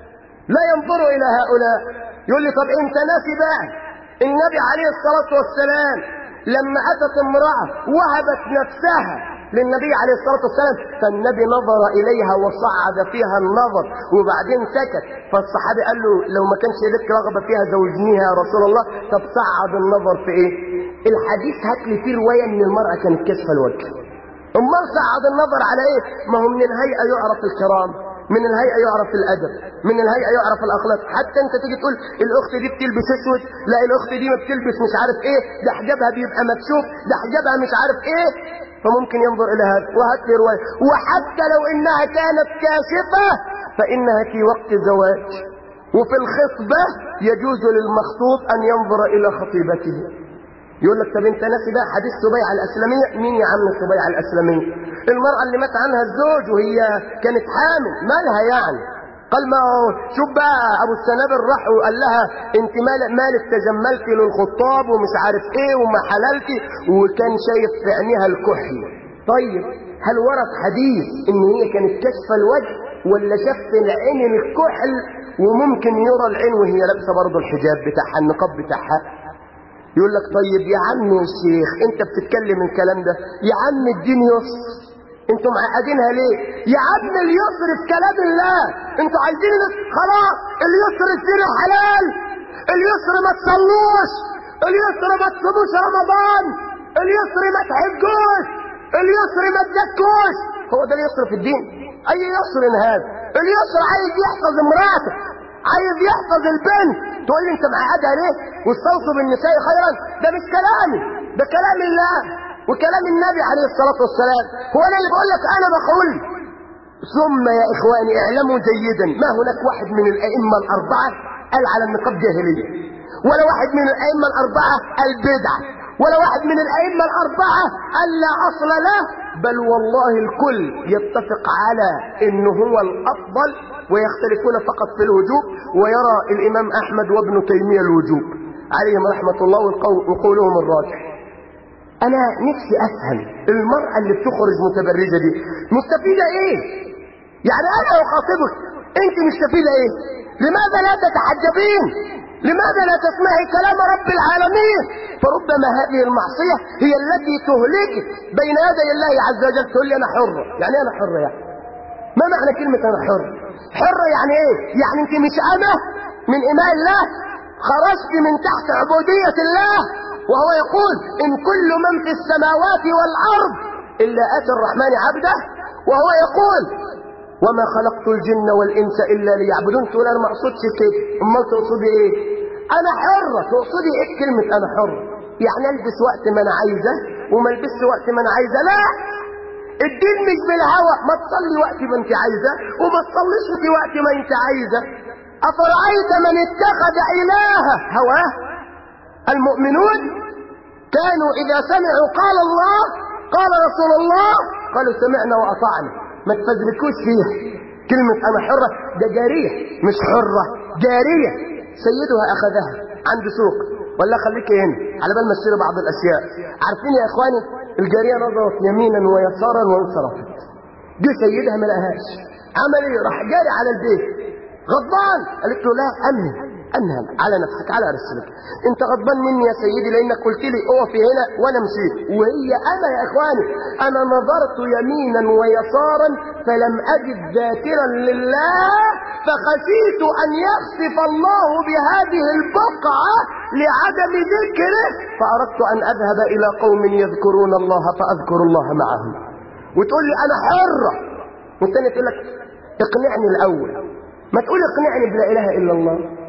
لا ينظروا الى هؤلاء يقول لي طب انت ناسي بقى النبي عليه الصلاة والسلام لما اتت امرأة وهبت نفسها للنبي عليه الصلاة والسلام فالنبي نظر إليها وصعد فيها النظر وبعدين سكت فالصحابي قال له لو ما كانش لك رغبة فيها زوجنيها يا رسول الله طب صعد النظر في ايه الحديث هات لي فيه رواية ان المرأة كانت كشف الوجه امال صعد النظر على ايه ما هو من الهيئة يعرف الكرام من الهيئة يعرف الأدب من الهيئة يعرف الأخلاق حتى أنت تيجي تقول الأخت دي بتلبس أسود لا الأخت دي ما بتلبس مش عارف إيه ده حجابها بيبقى مكشوف ده حجابها مش عارف إيه فممكن ينظر إلى هذا وهات لي رواية وحتى لو إنها كانت كاشفة فإنها في وقت زواج وفي الخطبة يجوز للمخطوب أن ينظر إلى خطيبته يقول لك طب انت ناسي بقى حديث سبيعة الاسلامية مين يا عم سبيعة الاسلامية المرأة اللي مات عنها الزوج وهي كانت حامل مالها يعني قال ما هو شوف بقى ابو السنابل راح وقال لها انت مالك, مالك تجملتي للخطاب ومش عارف ايه وما حللتي وكان شايف في عينيها الكحل طيب هل ورد حديث ان هي كانت كشف الوجه ولا شاف في العين الكحل وممكن يرى العين وهي لابسه برضه الحجاب بتاعها النقاب بتاعها يقول لك طيب يا عم يا شيخ انت بتتكلم الكلام ده يا عم الدين يسر انتوا معقدينها ليه يا عم اليسر في كلام الله انتوا عايزين خلاص اليسر الدين حلال اليسر ما تصلوش اليسر ما تصوموش رمضان اليسر ما تحجوش اليسر ما تزكوش هو ده اليسر في الدين اي يسر هذا اليسر عايز يحفظ امراته عايز يحفظ البنت تقول لي انت معقدها ليه واستوصوا بالنساء خيرا ده مش كلامي ده كلام الله وكلام النبي عليه الصلاة والسلام هو انا اللي بقول لك انا بقول ثم يا اخواني اعلموا جيدا ما هناك واحد من الائمة الاربعة قال على النقاب جاهلية ولا واحد من الائمة الاربعة قال بدعة ولا واحد من الائمة الاربعة قال لا اصل له بل والله الكل يتفق على انه هو الافضل ويختلفون فقط في الوجوب ويرى الامام احمد وابن تيمية الوجوب عليهم رحمة الله وقولهم الراجح انا نفسي افهم المرأة اللي بتخرج متبرجة دي مستفيدة ايه يعني انا اخاطبك انت مستفيدة ايه لماذا لا تتحجبين لماذا لا تسمعي كلام رب العالمين فربما هذه المعصية هي التي تهلكك بين يدي الله عز وجل تقول لي انا حرة يعني انا حرة يعني ما معنى كلمة انا حر حرة يعني ايه يعني انت مش انا من اماء الله خرجت من تحت عبودية الله وهو يقول ان كل من في السماوات والارض الا اتى الرحمن عبده وهو يقول وما خلقت الجن والانس الا ليعبدون تقول انا ما اقصدش كده امال تقصدي ايه انا حرة تقصدي ايه كلمة انا حر يعني البس وقت ما انا عايزة وما البسش وقت ما انا عايزة لا الدين مش بالهوى ما تصلي وقت ما انت عايزة وما تصليش في وقت ما انت عايزة افرأيت من اتخذ الهه هواه المؤمنون كانوا اذا سمعوا قال الله قال رسول الله قالوا سمعنا واطعنا ما تفزلكوش فيها كلمة انا حرة ده جارية مش حرة جارية سيدها اخذها عند سوق ولا خليك هنا على بال ما اشتري بعض الاشياء عارفين يا اخواني الجارية نظرت يمينا ويسارا وانصرفت جه سيدها ما لقاهاش عمل ايه راح جاري على البيت غضبان قالت له لا امن انهل على نفسك على رسلك انت غضبان مني يا سيدي لانك قلت لي اقفي هنا وانا مشيت وهي انا يا اخواني انا نظرت يمينا ويسارا فلم اجد ذاكرا لله فخشيت ان يخسف الله بهذه البقعة لعدم ذكره فاردت ان اذهب الى قوم يذكرون الله فاذكر الله معهم وتقول لي انا حرة والتاني تقول لك اقنعني الاول ما تقول اقنعني بلا اله الا الله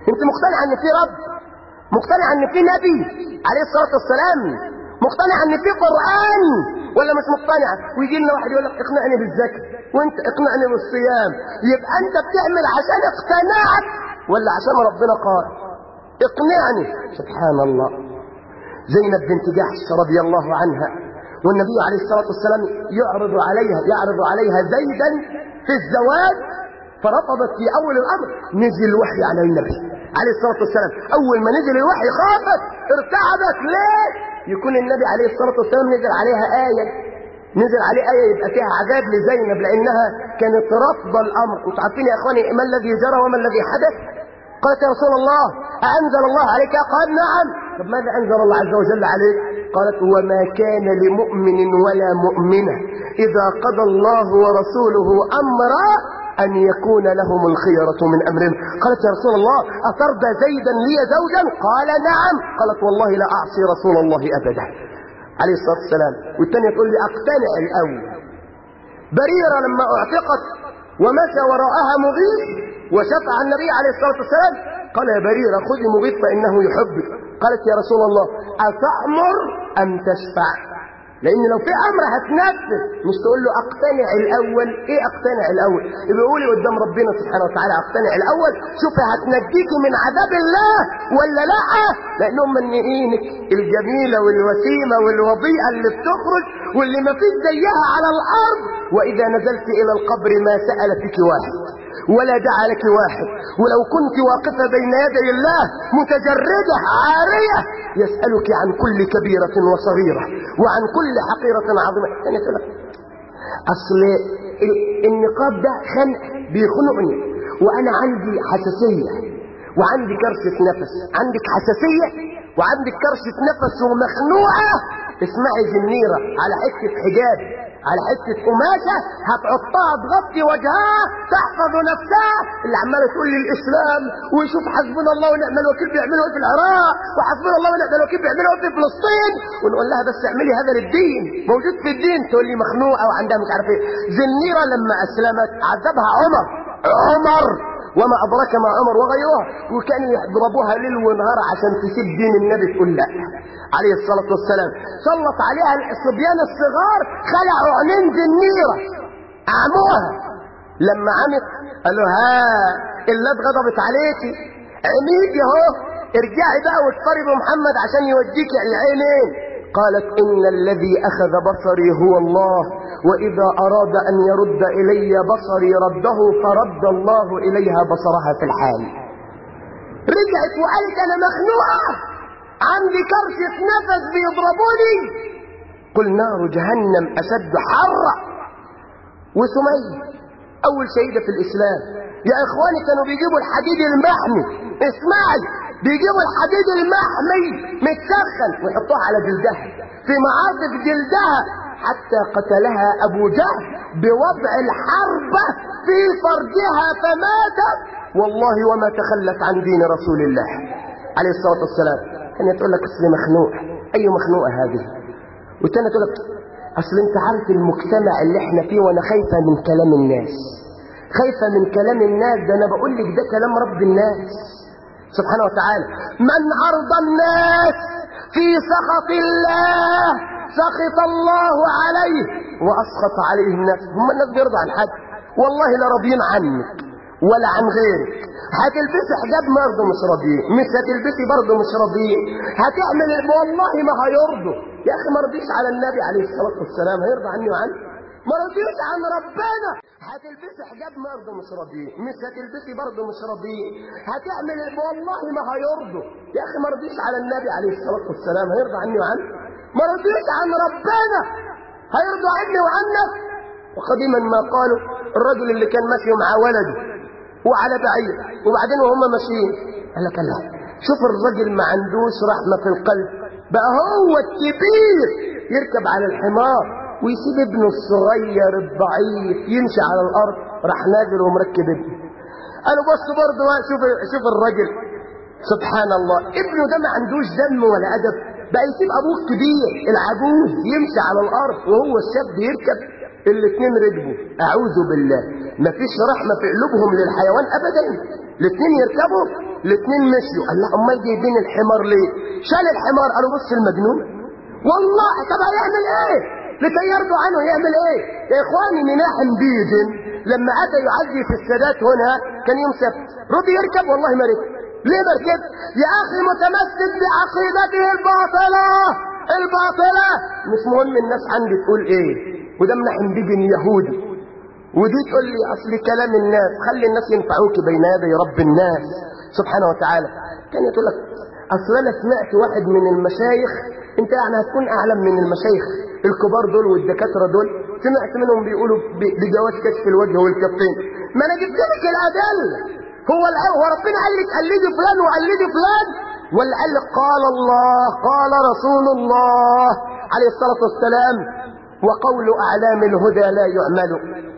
انت مقتنع ان في رب مقتنع ان في نبي عليه الصلاة والسلام مقتنع ان في قرآن ولا مش مقتنع ويجي لنا واحد يقول لك اقنعني بالذكر وانت اقنعني بالصيام يبقى انت بتعمل عشان اقتناعك ولا عشان ربنا قال اقنعني سبحان الله زينب بنت جحش رضي الله عنها والنبي عليه الصلاة والسلام يعرض عليها يعرض عليها زيدا في الزواج فرفضت في أول الأمر نزل الوحي على النبي عليه الصلاة والسلام أول ما نزل الوحي خافت ارتعبت ليه يكون النبي عليه الصلاة والسلام نزل عليها آية نزل عليه آية يبقى فيها عذاب لزينب لأنها كانت رافضة الأمر وانتوا عارفين يا إخواني ما الذي جرى وما الذي حدث قالت يا رسول الله أأنزل الله عليك قال نعم طب ماذا أنزل الله عز وجل عليك قالت وما كان لمؤمن ولا مؤمنة إذا قضى الله ورسوله أمرا أن يكون لهم الخيرة من أمرهم قالت يا رسول الله أترضى زيدا لي زوجا قال نعم قالت والله لا أعصي رسول الله أبدا عليه الصلاة والسلام والثانية تقول لي أقتنع الأول بريرة لما اعتقت ومشى وراءها مغيث وشفع النبي عليه الصلاة والسلام قال يا بريرة خذي مغيث فإنه يحبك قالت يا رسول الله أتأمر أم تشفع لأن لو في أمر هتنفذ مش تقول له أقتنع الأول إيه أقتنع الأول يبقى قولي قدام ربنا سبحانه وتعالى أقتنع الأول شوفي هتنجيكي من عذاب الله ولا لا لأنهم منيئينك الجميلة والوسيمة والوضيئة اللي بتخرج واللي ما فيش زيها على الأرض وإذا نزلت إلى القبر ما سأل فيك واحد ولا دعا لك واحد ولو كنت واقفة بين يدي الله متجردة عارية يسألك عن كل كبيرة وصغيرة وعن كل حقيرة عظيمة يعني لك أصل النقاب ده خنق بيخنقني وأنا عندي حساسية وعندي كرشة نفس عندك حساسية وعندك كرشة نفس ومخنوعة اسمعي زنيرة على حتة حجاب على حتة قماشة هتحطها تغطي وجهها تحفظ نفسها اللي عمالة تقول لي الإسلام ويشوف حسبنا الله ونعم الوكيل بيعملوا ايه في العراق وحسبنا الله ونعم الوكيل بيعملوا ايه في فلسطين ونقول لها بس اعملي هذا للدين موجود في الدين تقول لي مخنوقة وعندها مش عارف ايه زنيرة لما أسلمت عذبها عمر عمر وما أدرك ما عمر وغيرها وكانوا يضربوها ليل ونهار عشان تسيب دين النبي تقول لا عليه الصلاة والسلام سلط عليها الصبيان الصغار خلعوا عينين زنيرة أعموها لما عمت قالوا ها اللي اتغضبت عليكي عميدي اهو ارجعي بقى واتفري بمحمد عشان يوديك العينين قالت إن الذي أخذ بصري هو الله وإذا أراد أن يرد إلي بصري رده فرد الله إليها بصرها في الحال رجعت وقالت أنا مخنوقة عندي كرشة نفس بيضربوني قل نار جهنم أشد حرا وسمية أول شهيدة في الإسلام يا إخواني كانوا بيجيبوا الحديد المحمي اسمعي بيجيبوا الحديد المحمي متسخن ويحطوه على جلدها في معاطف جلدها حتى قتلها أبو جهل بوضع الحربة في فرجها فماتت والله وما تخلت عن دين رسول الله عليه الصلاة والسلام كانت تقول لك اصل مخنوق أي مخنوقة هذه والتانية تقول لك أصل أنت عارف المجتمع اللي احنا فيه وأنا خايفة من كلام الناس خايفة من كلام الناس ده أنا بقول لك ده كلام رب الناس سبحانه وتعالى من أرضى الناس في سخط الله سخط الله عليه وأسخط عليه الناس هم الناس بيرضى عن حد والله لا راضيين عنك ولا عن غيرك هتلبسي حجاب برضه مش راضيين مش هتلبسي برضه مش راضيين هتعمل والله ما هيرضوا يا اخي ما رضيش على النبي عليه الصلاه والسلام هيرضى عني وعنك ما رضيش عن ربنا هتلبسي حجاب برضه مش راضيين مش هتلبسي برضه مش راضيين هتعمل والله ما هيرضوا يا اخي ما رضيش على النبي عليه الصلاه والسلام هيرضى عني وعنك ما رضيش عن ربنا هيرضى عني وعنك وقديما ما قالوا الرجل اللي كان ماشي مع ولده وعلى بعيد وبعدين وهم ماشيين قال لك لا شوف الراجل ما عندوش رحمة في القلب بقى هو الكبير يركب على الحمار ويسيب ابنه الصغير الضعيف يمشي على الارض راح نازل ومركب ابنه قالوا بص برضه شوف شوف الراجل سبحان الله ابنه ده ما عندوش دم ولا ادب بقى يسيب ابوه الكبير العجوز يمشي على الارض وهو الشاب يركب الاثنين ركبوا اعوذ بالله مفيش رحمه في قلوبهم للحيوان ابدا الاثنين يركبوا الاثنين مشيوا قال لا امال جايبين الحمار ليه شال الحمار قالوا بص المجنون والله طب هيعمل ايه لكي يرضوا عنه يعمل ايه يا اخواني مناحم بيجن لما اتى يعزي في السادات هنا كان يوم سبت رضي يركب والله ما ركب ليه ما ركب يا اخي متمسك بعقيدته الباطله الباطله مش مهم الناس عندي تقول ايه وده مناحم بيجن يهودي ودي تقول لي اصل كلام الناس خلي الناس ينفعوك بين يدي رب الناس سبحانه وتعالى كان يقول لك اصل انا سمعت واحد من المشايخ انت يعني هتكون اعلم من المشايخ الكبار دول والدكاتره دول سمعت منهم بيقولوا ب- بجواز كشف الوجه والكفين ما انا جبت لك الادله هو الع- هو ربنا قال لك قلدي فلان وقلدي فلان ولا قال لك قال الله قال رسول الله عليه الصلاه والسلام وقول اعلام الهدى لا يعمل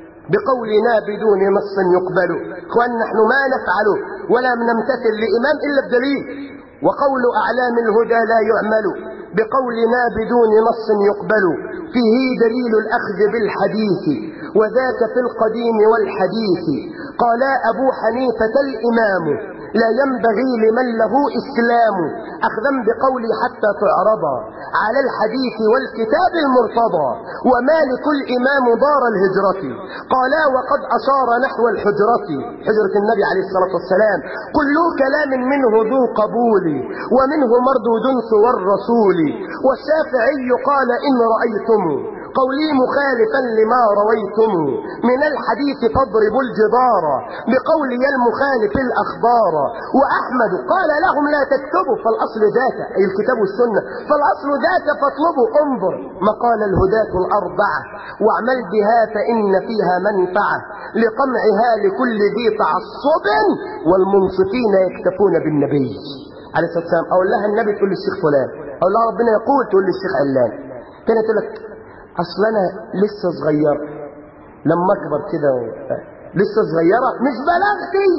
بقولنا بدون نص يقبل اخوان نحن ما نفعل ولا نمتثل لامام الا بدليل وقول اعلام الهدى لا يعمل بقولنا بدون نص يقبل فيه دليل الاخذ بالحديث وذاك في القديم والحديث قال ابو حنيفه الامام لا ينبغي لمن له اسلام اخذا بقولي حتى تعرض على الحديث والكتاب المرتضى ومالك الامام دار الهجره قالا وقد اشار نحو الحجره حجره النبي عليه الصلاه والسلام كل كلام منه ذو قبول ومنه مردود سوى الرسول والشافعي قال ان رايتم قولي مخالفا لما رويتم من الحديث فاضربوا الجدار بقولي المخالف الأخبار وأحمد قال لهم لا تكتبوا فالأصل ذاك أي الكتاب والسنة فالأصل ذاك فاطلبوا انظر مقال الهداة الأربعة واعمل بها فإن فيها منفعة لقمعها لكل ذي تعصب والمنصفين يكتفون بالنبي عليه الصلاة والسلام أقول لها النبي تقول للشيخ فلان أقول لها ربنا يقول تقول للشيخ علان كانت تقول لك اصل انا لسه صغيره لما اكبر كده و... لسه صغيره مش بلغتي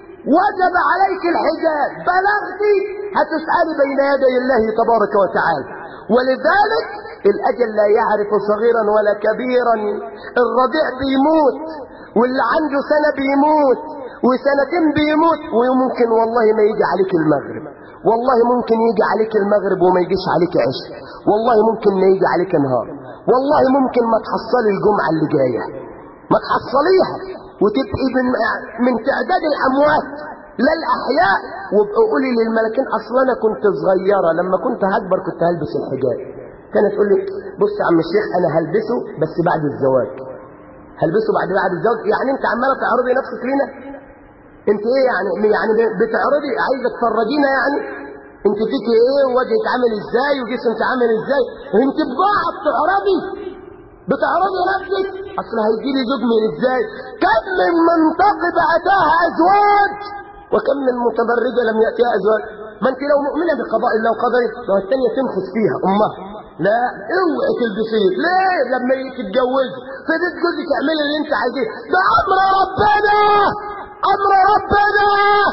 وجب عليك الحجاب بلغتي هتسألي بين يدي الله تبارك وتعالى ولذلك الاجل لا يعرف صغيرا ولا كبيرا الرضيع بيموت واللي عنده سنه بيموت وسنتين بيموت وممكن والله ما يجي عليك المغرب والله ممكن يجي عليك المغرب وما يجيش عليك عشاء والله ممكن ما يجي عليك نهار والله ممكن ما تحصلي الجمعة اللي جاية ما تحصليها وتبقي من, من تعداد الأموات لا الأحياء وابقوا قولي للملكين أصلا أنا كنت صغيرة لما كنت هكبر كنت هلبس الحجاب كانت تقول لي بص يا عم الشيخ أنا هلبسه بس بعد الزواج هلبسه بعد بعد الزواج يعني أنت عمالة تعرضي نفسك لينا أنت إيه يعني يعني بتعرضي عايزة تفرجينا يعني انت فيك ايه ووجهك عامل ازاي وجسمك عامل ازاي انت بضاعة بتعرضي بتعرضي نفسك اصل هيجي لي زوج من ازاي كم من منتقب اتاها ازواج وكم من متبرجة لم يأتيها ازواج ما انت لو مؤمنة بقضاء الله وقدره لو الثانية تنخس فيها امها لا اوعي تلبسيه ليه لما تتجوزي في بيت جوزك اعملي اللي انت عايزاه ده امر ربنا امر ربنا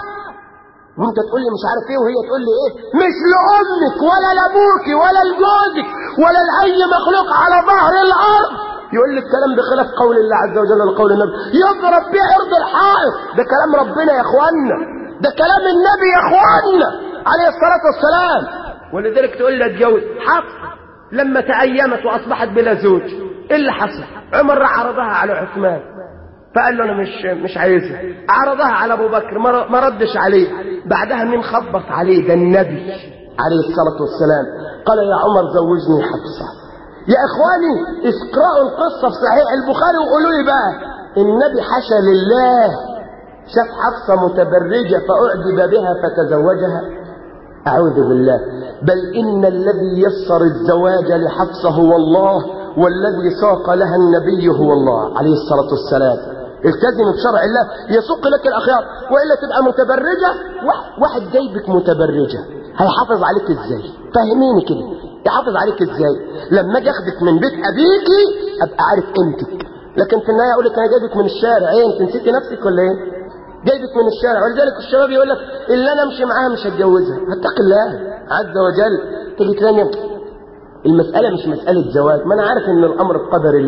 وانت تقول لي مش عارف ايه وهي تقول لي ايه مش لامك ولا لابوك ولا لجوزك ولا لاي مخلوق على ظهر الارض يقول لك كلام بخلاف قول الله عز وجل وقول النبي يضرب بيه ارض الحائط ده كلام ربنا يا اخوانا ده كلام النبي يا اخوانا عليه الصلاه والسلام ولذلك تقول لي اتجوز حق لما تأيمت واصبحت بلا زوج ايه اللي حصل عمر عرضها على عثمان فقال له انا مش مش عايزها عرضها على ابو بكر ما ردش عليه بعدها مين خبط عليه ده النبي عليه الصلاه والسلام قال يا عمر زوجني حفصه يا اخواني اقرأوا القصه في صحيح البخاري وقولوا لي بقى النبي حشى لله شاف حفصه متبرجه فاعجب بها فتزوجها اعوذ بالله بل ان الذي يسر الزواج لحفصه هو الله والذي ساق لها النبي هو الله عليه الصلاه والسلام التزم بشرع الله يسوق لك الاخيار والا تبقى متبرجه واحد جايبك متبرجه هيحافظ عليك ازاي فهميني كده يحافظ عليك ازاي لما اجي اخدك من بيت ابيكي ابقى عارف قيمتك لكن في النهايه اقول لك انا جايبك من الشارع ايه انت نسيتي نفسك ولا ايه جايبك من الشارع ولذلك الشباب يقول لك اللي انا امشي معاها مش هتجوزها اتق الله عز وجل تيجي تاني المسألة مش مسألة زواج ما أنا عارف إن الأمر بقدر الله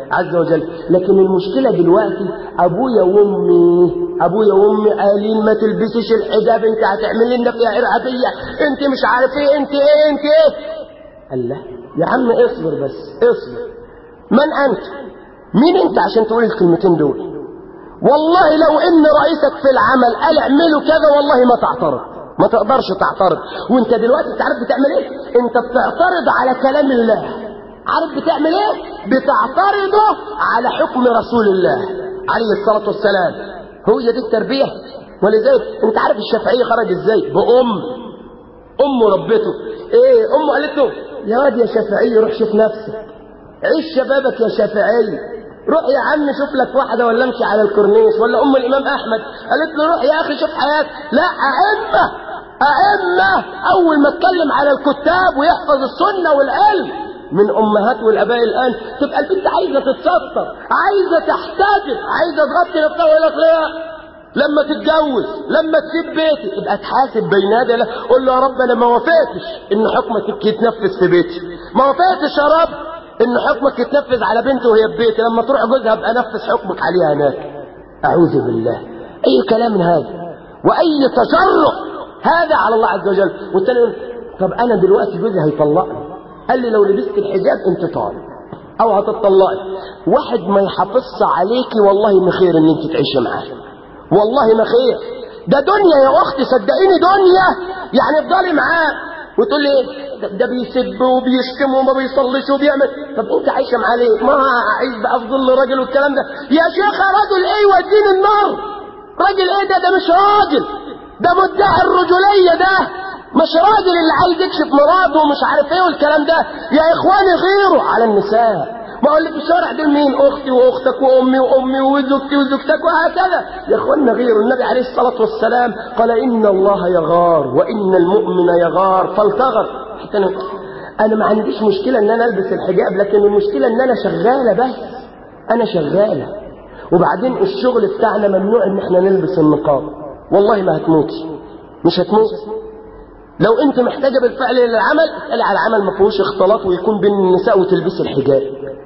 عز وجل لكن المشكلة دلوقتي أبويا وأمي أبويا وأمي قالين ما تلبسيش الحجاب أنت هتعمل لنا فيها إرهابية أنت مش عارف إيه أنت إيه أنت إيه قال لا يا عم اصبر بس اصبر من أنت مين أنت عشان تقول الكلمتين دول والله لو ان رئيسك في العمل قال اعملوا كذا والله ما تعترض ما تقدرش تعترض وانت دلوقتي انت عارف بتعمل ايه انت بتعترض على كلام الله عارف بتعمل ايه بتعترضه على حكم رسول الله عليه الصلاة والسلام هو دي التربية ولذلك انت عارف الشافعية خرج ازاي بأم امه ربته ايه امه قالت له يا واد يا شافعي روح شوف نفسك عيش شبابك يا شافعي روح يا عم شوف لك واحدة ولا امشي على الكورنيش ولا ام الامام احمد قالت له روح يا اخي شوف حياتك لا ائمة ائمة اول ما اتكلم على الكتاب ويحفظ السنة والعلم من امهات والاباء الان تبقى البنت عايزة تتستر عايزة تحتجب عايزة تغطي نفسها ويقول لك لا لما تتجوز لما تسيب بيتي يبقى تحاسب بين يدي الله قول له يا رب انا ما وافقتش ان حكمك يتنفذ في بيتي ما وافقتش يا رب ان حكمك يتنفذ على بنتي وهي في بيتي لما تروح جوزها ابقى انفذ حكمك عليها هناك اعوذ بالله اي كلام هذا واي تجرؤ هذا على الله عز وجل والتاني يقول طب انا دلوقتي جوزي هيطلقني قال لي لو لبست الحجاب انت طالب او هتطلقي واحد ما يحافظش عليكي والله ما خير ان انت تعيشي معاه والله ما خير ده دنيا يا اختي صدقيني دنيا يعني افضلي معاه وتقول لي ده, ده بيسب وبيشتم وما بيصليش وبيعمل طب انت عايشه معاه ليه؟ ما عايز بقى في ظل راجل والكلام ده يا شيخه راجل ايه يوديني النار؟ راجل ايه ده ده مش راجل ده مدعي الرجوليه ده مش راجل اللي عايز يكشف مراته ومش عارف ايه والكلام ده يا اخواني غيروا على النساء ما اقول لك في الشارع دول مين اختي واختك وامي وامي وزوجتي وزوجتك وهكذا يا اخوانا غيروا النبي عليه الصلاه والسلام قال ان الله يغار وان المؤمن يغار فالتغر حتى انا انا ما عنديش مشكله ان انا البس الحجاب لكن المشكله ان انا شغاله بس انا شغاله وبعدين الشغل بتاعنا ممنوع ان احنا نلبس النقاب والله ما هتموتي مش هتموت لو انت محتاجه بالفعل للعمل اسالي على عمل ما فيهوش اختلاط ويكون بين النساء وتلبسي الحجاب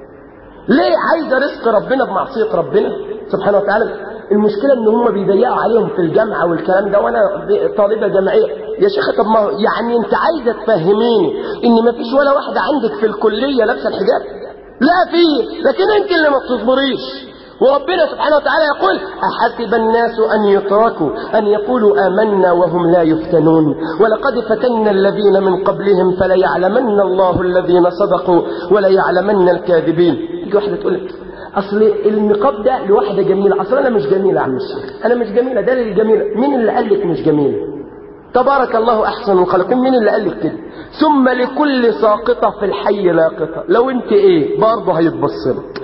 ليه عايزه رزق ربنا بمعصيه ربنا سبحانه وتعالى المشكله ان هم بيضيقوا عليهم في الجامعه والكلام ده وانا طالبه جامعيه يا شيخه طب ما يعني انت عايزه تفهميني ان ما فيش ولا واحده عندك في الكليه لابسه الحجاب لا في لكن انت اللي ما بتصبريش وربنا سبحانه وتعالى يقول أحسب الناس أن يتركوا أن يقولوا آمنا وهم لا يفتنون ولقد فتنا الذين من قبلهم فليعلمن الله الذين صدقوا وليعلمن الكاذبين تيجي واحدة تقول لك أصل النقاب ده لواحدة جميلة أصل أنا مش جميلة يا عم الشيخ أنا مش جميلة ده اللي جميلة مين اللي قال لك مش جميلة تبارك الله أحسن الخلقين مين اللي قال لك كده ثم لكل ساقطة في الحي لاقطة لو أنت إيه برضه هيتبص لك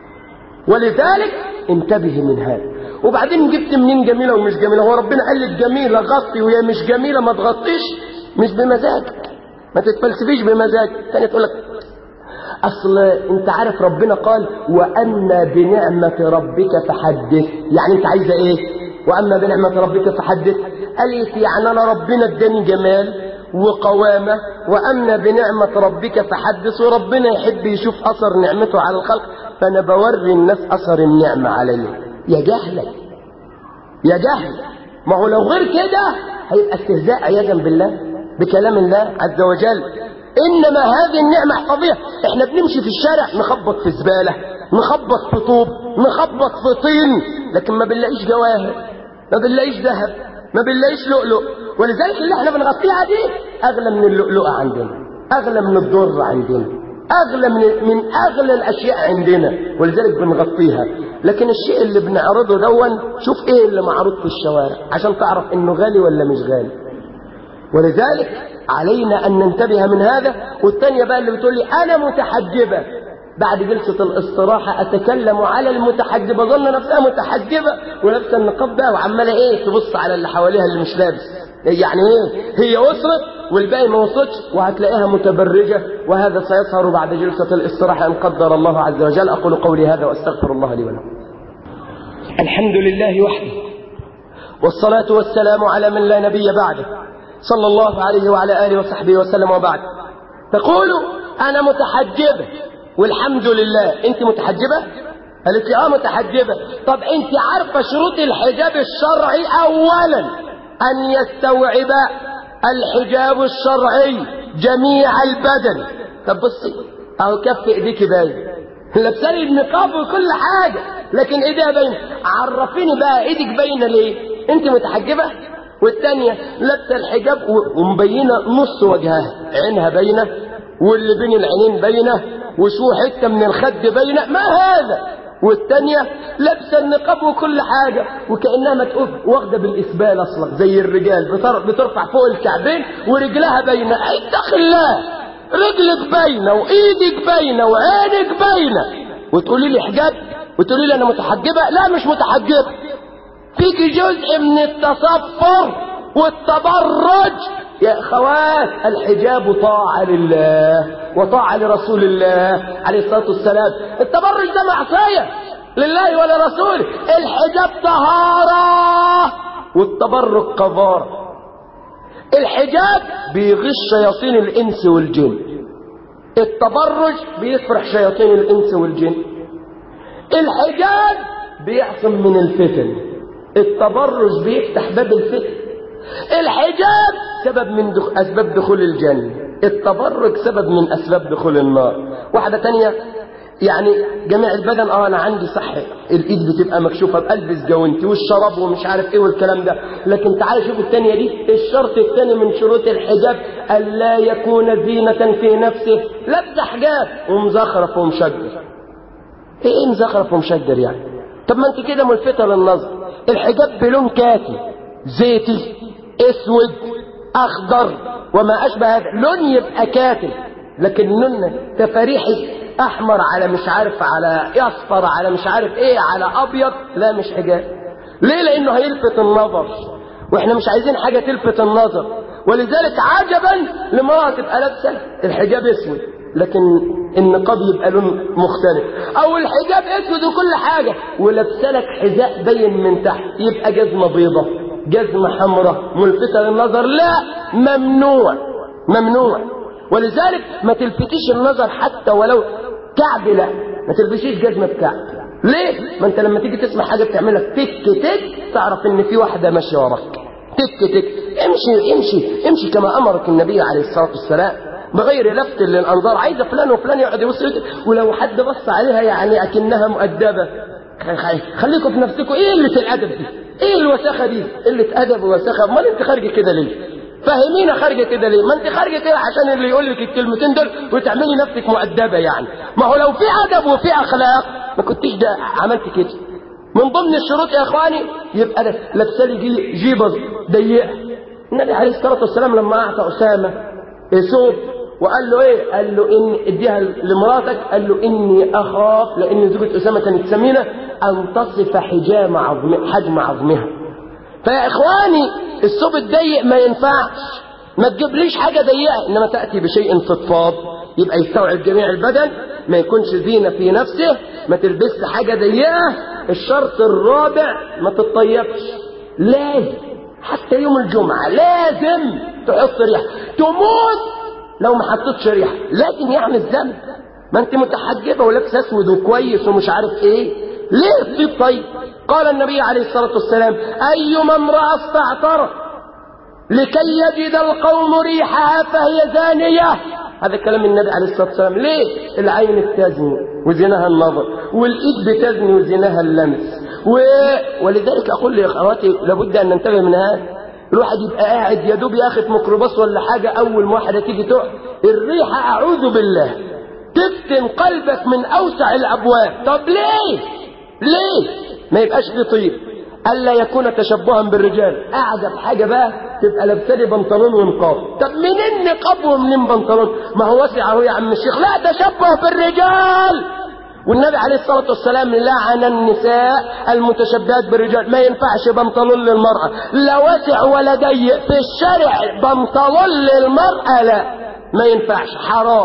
ولذلك انتبه من هذا وبعدين جبت منين جميلة ومش جميلة هو ربنا قال لك جميلة غطي وهي مش جميلة ما تغطيش مش بمزاجك ما تتفلسفيش بمزاجك تاني تقول لك اصل انت عارف ربنا قال واما بنعمة ربك فحدث يعني انت عايزة ايه واما بنعمة ربك فحدث قالت يعني انا ربنا اداني جمال وقوامة وأما بنعمة ربك فحدث وربنا يحب يشوف أثر نعمته على الخلق فأنا بوري الناس أثر النعمة عليا يا جهلة يا جهل ما هو لو غير كده هيبقى استهزاء عياذا بالله بكلام الله عز وجل إنما هذه النعمة احفظيها احنا بنمشي في الشارع نخبط في زبالة نخبط في طوب نخبط في طين لكن ما بنلاقيش جواهر ما بنلاقيش ذهب ما بنلاقيش لؤلؤ ولذلك اللي احنا بنغطيها دي اغلى من اللؤلؤة عندنا اغلى من الضر عندنا اغلى من من اغلى الاشياء عندنا ولذلك بنغطيها لكن الشيء اللي بنعرضه دون شوف ايه اللي معروض في الشوارع عشان تعرف انه غالي ولا مش غالي ولذلك علينا ان ننتبه من هذا والثانيه بقى اللي بتقول لي انا متحجبه بعد جلسة الاستراحة أتكلم على المتحجبة ظن نفسها متحجبة ولابسة النقاب ده وعمالة إيه تبص على اللي حواليها اللي مش لابس يعني إيه هي وصلت والباقي ما وصلتش وهتلاقيها متبرجة وهذا سيظهر بعد جلسة الاستراحة إن قدر الله عز وجل أقول قولي هذا وأستغفر الله لي ولكم الحمد لله وحده والصلاة والسلام على من لا نبي بعده صلى الله عليه وعلى آله وصحبه وسلم وبعد تقول أنا متحجبة والحمد لله انت متحجبة قالت لي اه متحجبة طب انت عارفة شروط الحجاب الشرعي اولا ان يستوعب الحجاب الشرعي جميع البدن طب بصي اهو كف ايديك باين لابساني النقاب وكل حاجة لكن ايديها باينة عرفيني بقى ايدك باينة ليه انت متحجبة والتانية لابسة الحجاب ومبينة نص وجهها عينها باينة واللي بين العينين باينة وشو حتة من الخد باينة ما هذا والتانية لابسة النقاب وكل حاجة وكأنها ما تقول واخدة بالإسبال أصلا زي الرجال بترفع فوق الكعبين ورجلها باينة اتق الله رجلك باينة وإيدك باينة وعينك باينة وتقولي لي حجاب وتقولي لي أنا متحجبة لا مش متحجبة فيك جزء من التصفر والتبرج يا اخوات الحجاب طاعة لله وطاعة لرسول الله عليه الصلاة والسلام التبرج ده معصية لله ولرسوله الحجاب طهارة والتبرج قذارة الحجاب بيغش شياطين الانس والجن التبرج بيفرح شياطين الانس والجن الحجاب بيعصم من الفتن التبرج بيفتح باب الفتن الحجاب سبب من دخ... أسباب دخول الجنة التبرج سبب من أسباب دخول النار واحدة تانية يعني جميع البدن اه انا عندي صح الايد بتبقى مكشوفه بلبس جوانتي والشراب ومش عارف ايه والكلام ده لكن تعالى شوف الثانيه دي الشرط الثاني من شروط الحجاب الا يكون زينه في نفسه لابس حجاب ومزخرف ومشجر ايه مزخرف ومشجر يعني طب ما انت كده ملفته للنظر الحجاب بلون كاكي زيتي اسود اخضر وما اشبه هذا لون يبقى كاتل لكن لون تفاريحي احمر على مش عارف على اصفر على مش عارف ايه على ابيض لا مش حجاب ليه لانه هيلفت النظر واحنا مش عايزين حاجه تلفت النظر ولذلك عجبا لمرأة تبقى لابسه الحجاب اسود لكن النقاب يبقى لون مختلف او الحجاب اسود وكل حاجه ولابسه لك حذاء باين من تحت يبقى جزمه بيضه جزمه حمراء ملفته للنظر لا ممنوع ممنوع ولذلك ما تلفتيش النظر حتى ولو كعب لا ما تلبسيش جزمه بكعب ليه ما انت لما تيجي تسمع حاجه بتعملك تك تك تعرف ان في واحده ماشيه وراك تك تك امشي امشي امشي كما امرك النبي عليه الصلاه والسلام بغير لفت للانظار عايزه فلان وفلان يقعد يبص ولو حد بص عليها يعني اكنها مؤدبه خليكم في نفسكم ايه اللي الادب دي ايه الوساخه دي قله ادب ووساخه امال انت خارجه كده ليه فهمينا خارجه كده ليه ما انت خارجه كده عشان اللي يقول لك الكلمتين دول وتعملي نفسك مؤدبه يعني ما هو لو في ادب وفي اخلاق ما كنتيش ده عملت كده من ضمن الشروط يا اخواني يبقى لابسه لي جي جيبه ضيقه النبي عليه الصلاه والسلام لما اعطى اسامه ثوب وقال له ايه قال له ان اديها لمراتك قال له اني اخاف لان زوجة اسامه كانت سمينه ان تصف حجام عظم حجم عظمها فيا اخواني الثوب الضيق ما ينفعش ما تجيبليش حاجه ضيقه انما تاتي بشيء فضفاض يبقى يستوعب جميع البدن ما يكونش زينه في نفسه ما تلبسش حاجه ضيقه الشرط الرابع ما تتطيبش لازم حتى يوم الجمعه لازم تحط ريحه تموت لو ما حطيتش ريحه لكن يعني الذنب ما انت متحجبه ولابسه اسود وكويس ومش عارف ايه ليه الطيب طيب قال النبي عليه الصلاه والسلام ايما امراه استعطرت لكي يجد القوم ريحها فهي زانيه هذا كلام النبي عليه الصلاه والسلام ليه العين بتزني وزناها النظر والايد بتزني وزناها اللمس و... ولذلك اقول لاخواتي لابد ان ننتبه من هذا الواحد يبقى قاعد يا دوب ياخد ميكروباص ولا حاجه اول ما واحده تيجي تقعد الريحه اعوذ بالله تفتن قلبك من اوسع الابواب طب ليه ليه ما يبقاش في طيب الا يكون تشبها بالرجال اعجب حاجه بقى تبقى لابسه لي بنطلون ونقاب طب منين نقاب ومنين بنطلون ما هو واسع اهو يا عم الشيخ لا تشبه بالرجال والنبي عليه الصلاة والسلام لعن النساء المتشبهات بالرجال ما ينفعش بنطلون للمرأة لا واسع ولا ضيق في الشارع بنطلون للمرأة لا ما ينفعش حرام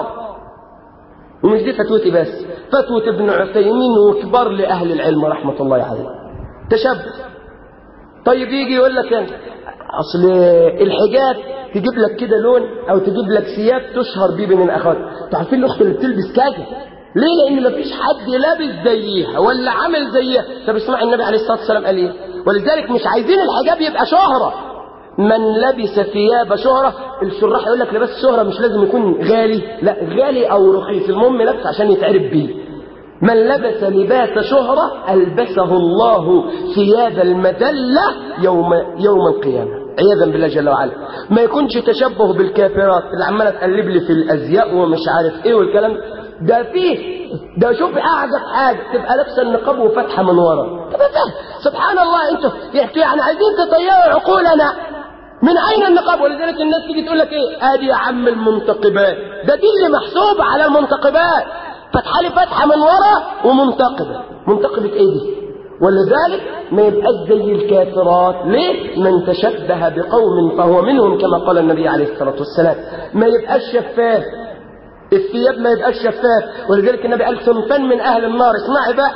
ومش دي فتوتي بس فتوة ابن عثيمين وكبار لأهل العلم رحمة الله عليه تشبه طيب يجي يقول لك يعني اصل الحجاب تجيب لك كده لون او تجيب لك ثياب تشهر بيه بين الاخوات انتوا عارفين الاخت اللي بتلبس كذا ليه لان مفيش حد لابس زيها ولا عامل زيها طب اسمع النبي عليه الصلاه والسلام قال ايه ولذلك مش عايزين الحجاب يبقى شهره من لبس ثياب شهرة الشراح يقول لك لبس شهرة مش لازم يكون غالي لا غالي او رخيص المهم لبس عشان يتعرف بيه من لبس لباس شهرة ألبسه الله ثياب المذلة يوم يوم القيامة عياذا بالله جل وعلا ما يكونش تشبه بالكافرات اللي عماله تقلب لي في الازياء ومش عارف ايه والكلام ده فيه ده شوف اعجب حاجه تبقى لابسه النقاب وفاتحه من ورا طب ده سبحان الله انتوا يعني عايزين تضيعوا عقولنا من اين النقاب ولذلك الناس تيجي تقول لك ايه ادي يا عم المنتقبات ده دي اللي محسوبه على المنتقبات فتحه لي فتحه من ورا ومنتقبه منتقبه ايه دي ولذلك ما يبقاش زي الكافرات ليه من تشبه بقوم فهو منهم كما قال النبي عليه الصلاه والسلام ما يبقاش شفاف الثياب ما يبقاش شفاف ولذلك النبي قال صنفان من اهل النار اسمعي بقى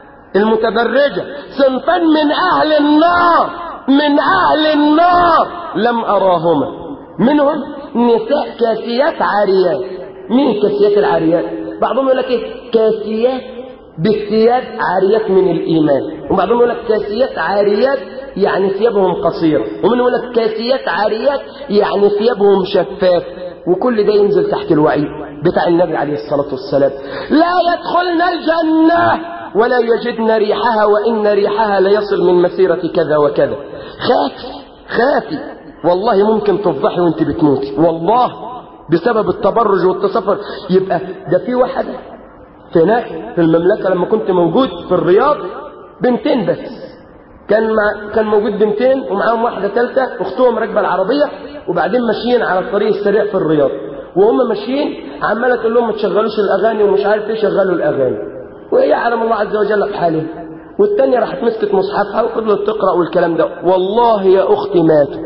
المتبرجه صنفان من اهل النار من اهل النار لم اراهما منهم نساء كاسيات عاريات مين كاسيات العاريات بعضهم يقول لك ايه كاسيات بالثياب عاريات من الايمان وبعضهم يقول لك كاسيات عاريات يعني ثيابهم قصيره ومن يقول لك كاسيات عاريات يعني ثيابهم شفاف وكل ده ينزل تحت الوعي بتاع النبي عليه الصلاه والسلام لا يدخلن الجنه ولا يجدن ريحها وان ريحها ليصل من مسيره كذا وكذا خافي خافي والله ممكن تفضحي وانت بتموتي والله بسبب التبرج والتصفر يبقى ده في واحده في هناك في المملكه لما كنت موجود في الرياض بنتين بس كان مع كان موجود بنتين ومعاهم واحده ثالثه اختهم راكبه العربيه وبعدين ماشيين على الطريق السريع في الرياض وهم ماشيين عماله تقول لهم ما تشغلوش الاغاني ومش عارف ايه شغلوا الاغاني وهي يعلم الله عز وجل بحالها والتانية راحت مسكت مصحفها وفضلت تقرا والكلام ده والله يا اختي ماتوا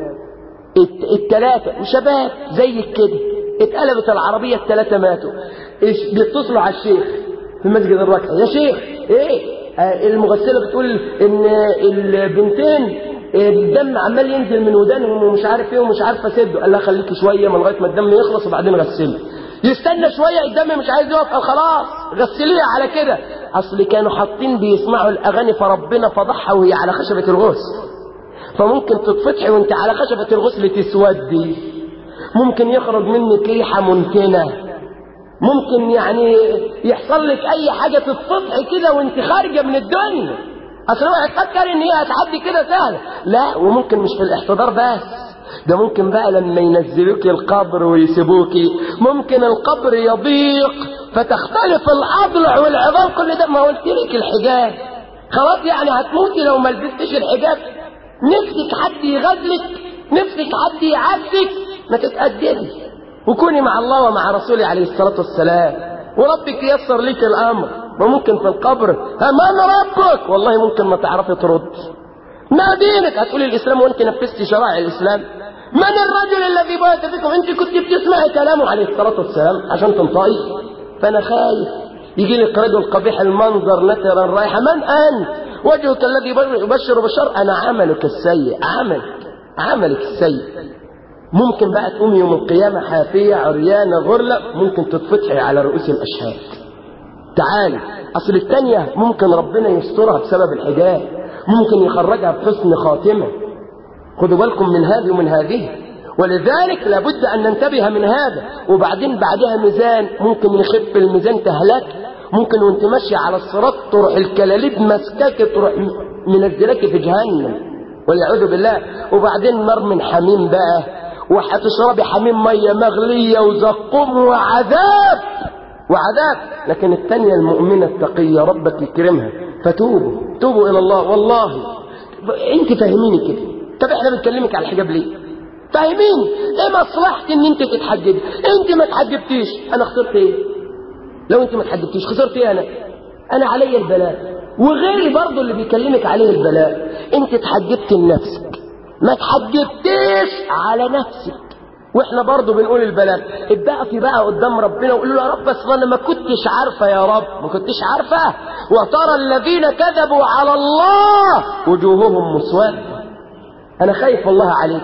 الثلاثه وشباب زيك كده اتقلبت العربيه الثلاثه ماتوا ايش بيتصلوا على الشيخ في مسجد الركعه يا شيخ ايه آه المغسله بتقول ان البنتين الدم عمال ينزل من ودانهم ومش عارف ايه ومش عارفه اسده قال لها خليكي شويه من لغايه ما الدم يخلص وبعدين غسلي يستنى شويه الدم مش عايز يقف قال خلاص غسليها على كده اصل كانوا حاطين بيسمعوا الاغاني فربنا فضحها وهي على خشبه الغسل فممكن تتفتحي وانت على خشبه الغسل تسودي ممكن يخرج منك ريحه منتنه ممكن يعني يحصل لك اي حاجه تتفتحي كده وانت خارجه من الدنيا اصل اوعي تفكر ان هي هتعدي كده سهله لا وممكن مش في الاحتضار بس ده ممكن بقى لما ينزلوك القبر ويسيبوك ممكن القبر يضيق فتختلف الاضلع والعظام كل ده ما قلت لك الحجاب خلاص يعني هتموتي لو ما لبستش الحجاب نفسك حد يغزلك نفسك حد يعزك ما تتأدبي وكوني مع الله ومع رسوله عليه الصلاة والسلام وربك ييسر لك الأمر وممكن في القبر أمان ربك والله ممكن ما تعرفي ترد ما دينك هتقولي الإسلام وأنت نفذتي شرائع الإسلام من الرجل الذي بات فيكم أنت كنت بتسمعي كلامه عليه الصلاة والسلام عشان تنطقي فأنا خايف يجي لك رجل قبيح المنظر نترا رايحة من أنت وجهك الذي يبشر بالشر أنا عملك السيء عملك عملك السيء ممكن بقى تقوم يوم القيامة حافية عريانة غرلة ممكن تتفتحي على رؤوس الأشهاد تعالي أصل الثانية ممكن ربنا يسترها بسبب الحجاب ممكن يخرجها بحسن خاتمة خدوا بالكم من هذه ومن هذه ولذلك لابد أن ننتبه من هذا وبعدين بعدها ميزان ممكن يخف الميزان تهلك ممكن وانت ماشية على الصراط تروح الكلاليب مسكاك تروح منزلاك في جهنم والعياذ بالله وبعدين نار من حميم بقى وهتشربي حميم ميه مغليه وزقوم وعذاب وعذاب لكن الثانيه المؤمنه التقيه ربك يكرمها فتوبوا توبوا الى الله والله انت فاهميني كده طب احنا بنكلمك على الحجاب ليه فاهميني ايه مصلحتي ان انت تتحجبي انت ما تحجبتيش انا خسرت ايه لو انت ما تحجبتيش خسرت ايه انا انا علي البلاء وغيري برضه اللي بيكلمك عليه البلاء انت اتحجبت لنفسك ما اتحجبتيش على نفسك واحنا برضه بنقول البلاء اتبقفي بقى قدام ربنا وقول له يا رب بس انا ما كنتش عارفه يا رب ما كنتش عارفه وترى الذين كذبوا على الله وجوههم مسوده انا خايف والله عليك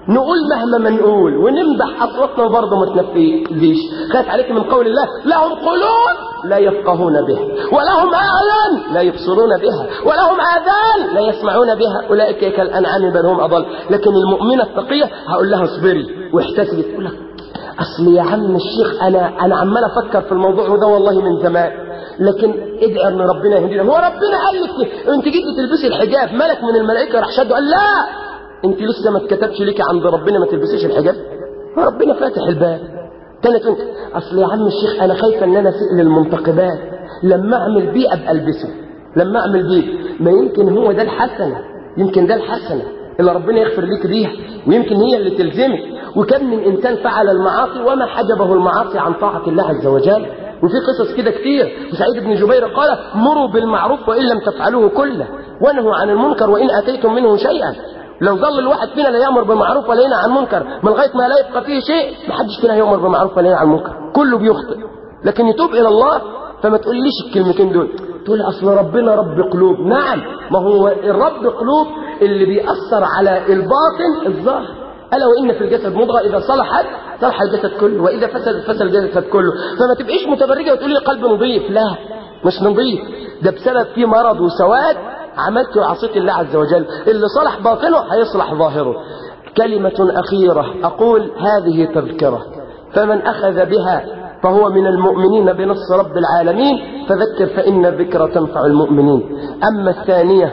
نقول مهما ما نقول ونمدح اصواتنا وبرضه ما تنفذيش خاف عليك من قول الله لهم قلوب لا يفقهون بها ولهم اعين لا يبصرون بها ولهم اذان لا يسمعون بها اولئك كالانعام بل هم اضل لكن المؤمنه التقيه هقول لها اصبري واحتسبي تقول لك اصل يا عم الشيخ انا انا عمال افكر في الموضوع ده والله من زمان لكن ادعي ان ربنا يهدينا هو ربنا قال لك انت جيتي تلبسي الحجاب ملك من الملائكه راح شده قال لا انت لسه ما اتكتبش ليكي عند ربنا ما تلبسيش الحجاب ربنا فاتح الباب تاني انت اصل يا عم الشيخ انا خايفه ان انا اسيء للمنتقبات لما اعمل بيه ابقى البسه لما اعمل بيه ما يمكن هو ده الحسنه يمكن ده الحسنه اللي ربنا يغفر ليك بيها ويمكن هي اللي تلزمك وكم من انسان فعل المعاصي وما حجبه المعاصي عن طاعه الله عز وجل وفي قصص كده كتير وسعيد بن جبير قال مروا بالمعروف وان لم تفعلوه كله وانهوا عن المنكر وان اتيتم منه شيئا لو ظل الواحد فينا لا يامر بالمعروف ولا ينهى عن المنكر من لغايه ما لا يبقى فيه شيء ما حدش فينا يامر بالمعروف ولا ينهى عن المنكر كله بيخطئ لكن يتوب الى الله فما تقوليش الكلمتين دول تقول اصل ربنا رب قلوب نعم ما هو الرب قلوب اللي بيأثر على الباطن الظاهر الا وان في الجسد مضغه اذا صلحت صلح الجسد كله واذا فسد فسد الجسد كله فما تبقيش متبرجه وتقولي قلب نظيف لا مش نظيف ده بسبب في مرض وسواد عملت وعصيت الله عز وجل اللي صلح باطنه هيصلح ظاهره كلمة أخيرة أقول هذه تذكرة فمن أخذ بها فهو من المؤمنين بنص رب العالمين فذكر فإن الذكرى تنفع المؤمنين أما الثانية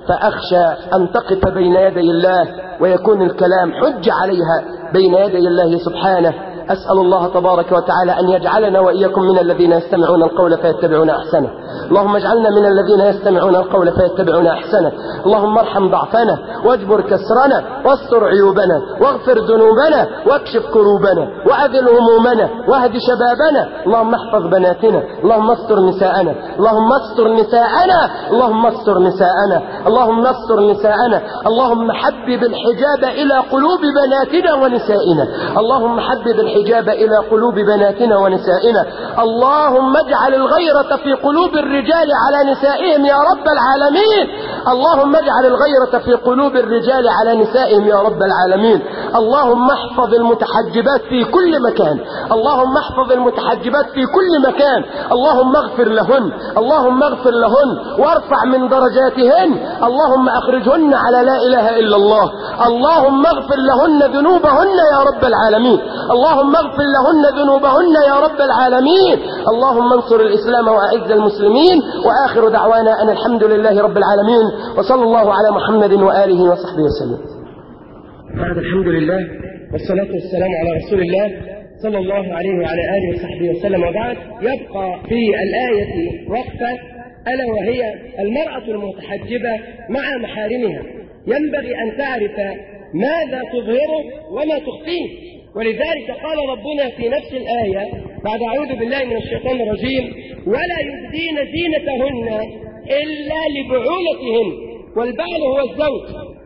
فأخشى أن تقف بين يدي الله ويكون الكلام حج عليها بين يدي الله سبحانه أسأل الله تبارك وتعالى أن يجعلنا وإياكم من الذين يستمعون القول فيتبعون أحسنه اللهم اجعلنا من الذين يستمعون القول فيتبعون أحسنه اللهم ارحم ضعفنا واجبر كسرنا واستر عيوبنا واغفر ذنوبنا واكشف كروبنا وأذل همومنا واهد شبابنا اللهم احفظ بناتنا اللهم استر نساءنا اللهم استر نساءنا اللهم استر نساءنا اللهم استر نساءنا اللهم حبب الحجاب إلى قلوب بناتنا ونسائنا اللهم حبب الحجاب الحجاب إلى قلوب بناتنا ونسائنا اللهم اجعل الغيرة في قلوب الرجال على نسائهم يا رب العالمين اللهم اجعل الغيرة في قلوب الرجال على نسائهم يا رب العالمين اللهم احفظ المتحجبات في كل مكان اللهم احفظ المتحجبات في كل مكان اللهم اغفر لهن اللهم اغفر لهن وارفع من درجاتهن اللهم اخرجهن على لا اله الا الله اللهم اغفر لهن ذنوبهن يا رب العالمين اللهم اغفر لهن ذنوبهن يا رب العالمين اللهم انصر الإسلام وأعز المسلمين وآخر دعوانا أن الحمد لله رب العالمين وصلى الله على محمد وآله وصحبه وسلم بعد الحمد لله والصلاة والسلام على رسول الله صلى الله عليه وعلى آله وصحبه وسلم وبعد يبقى في الآية وقفة ألا وهي المرأة المتحجبة مع محارمها ينبغي أن تعرف ماذا تظهره وما تخفيه ولذلك قال ربنا في نفس الآية بعد أعوذ بالله من الشيطان الرجيم ولا يبدين زينتهن إلا لبعولتهن والبعل هو الزوج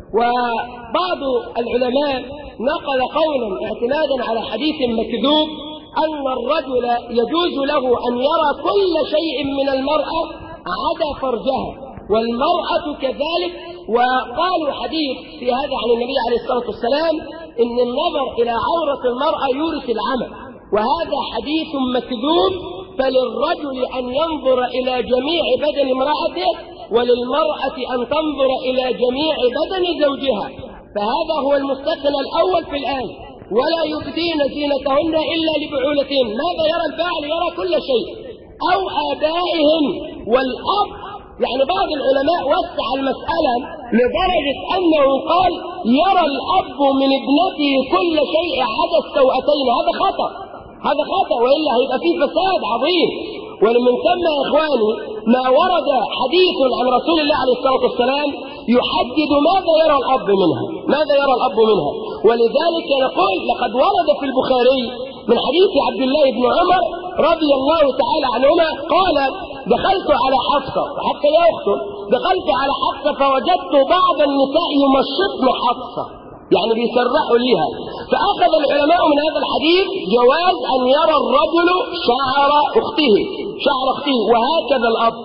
وبعض العلماء نقل قولا اعتمادا على حديث مكذوب أن الرجل يجوز له أن يرى كل شيء من المرأة عدا فرجها والمرأة كذلك وقالوا حديث في هذا عن النبي عليه الصلاة والسلام إن النظر إلى عورة المرأة يورث العمى وهذا حديث مكذوب فللرجل أن ينظر إلى جميع بدن امرأته وللمرأة أن تنظر إلى جميع بدن زوجها فهذا هو المستثنى الأول في الآية ولا يبدين زينتهن إلا لبعولتهن ماذا يرى الباعل يرى كل شيء أو آبائهن والأب يعني بعض العلماء وسع المسألة لدرجة أنه قال يرى الأب من ابنته كل شيء عدا السوأتين هذا خطأ هذا خطأ وإلا هيبقى فيه فساد عظيم ومن ثم يا إخواني ما ورد حديث عن رسول الله عليه الصلاة والسلام يحدد ماذا يرى الأب منها ماذا يرى الأب منها ولذلك نقول لقد ورد في البخاري من حديث عبد الله بن عمر رضي الله تعالى عنهما قال دخلت على حفصة حتى لا أخته دخلت على حفصة فوجدت بعض النساء يمشطن حفصة يعني بيسرحوا ليها فأخذ العلماء من هذا الحديث جواز أن يرى الرجل شعر أخته شعر أخته وهكذا الأب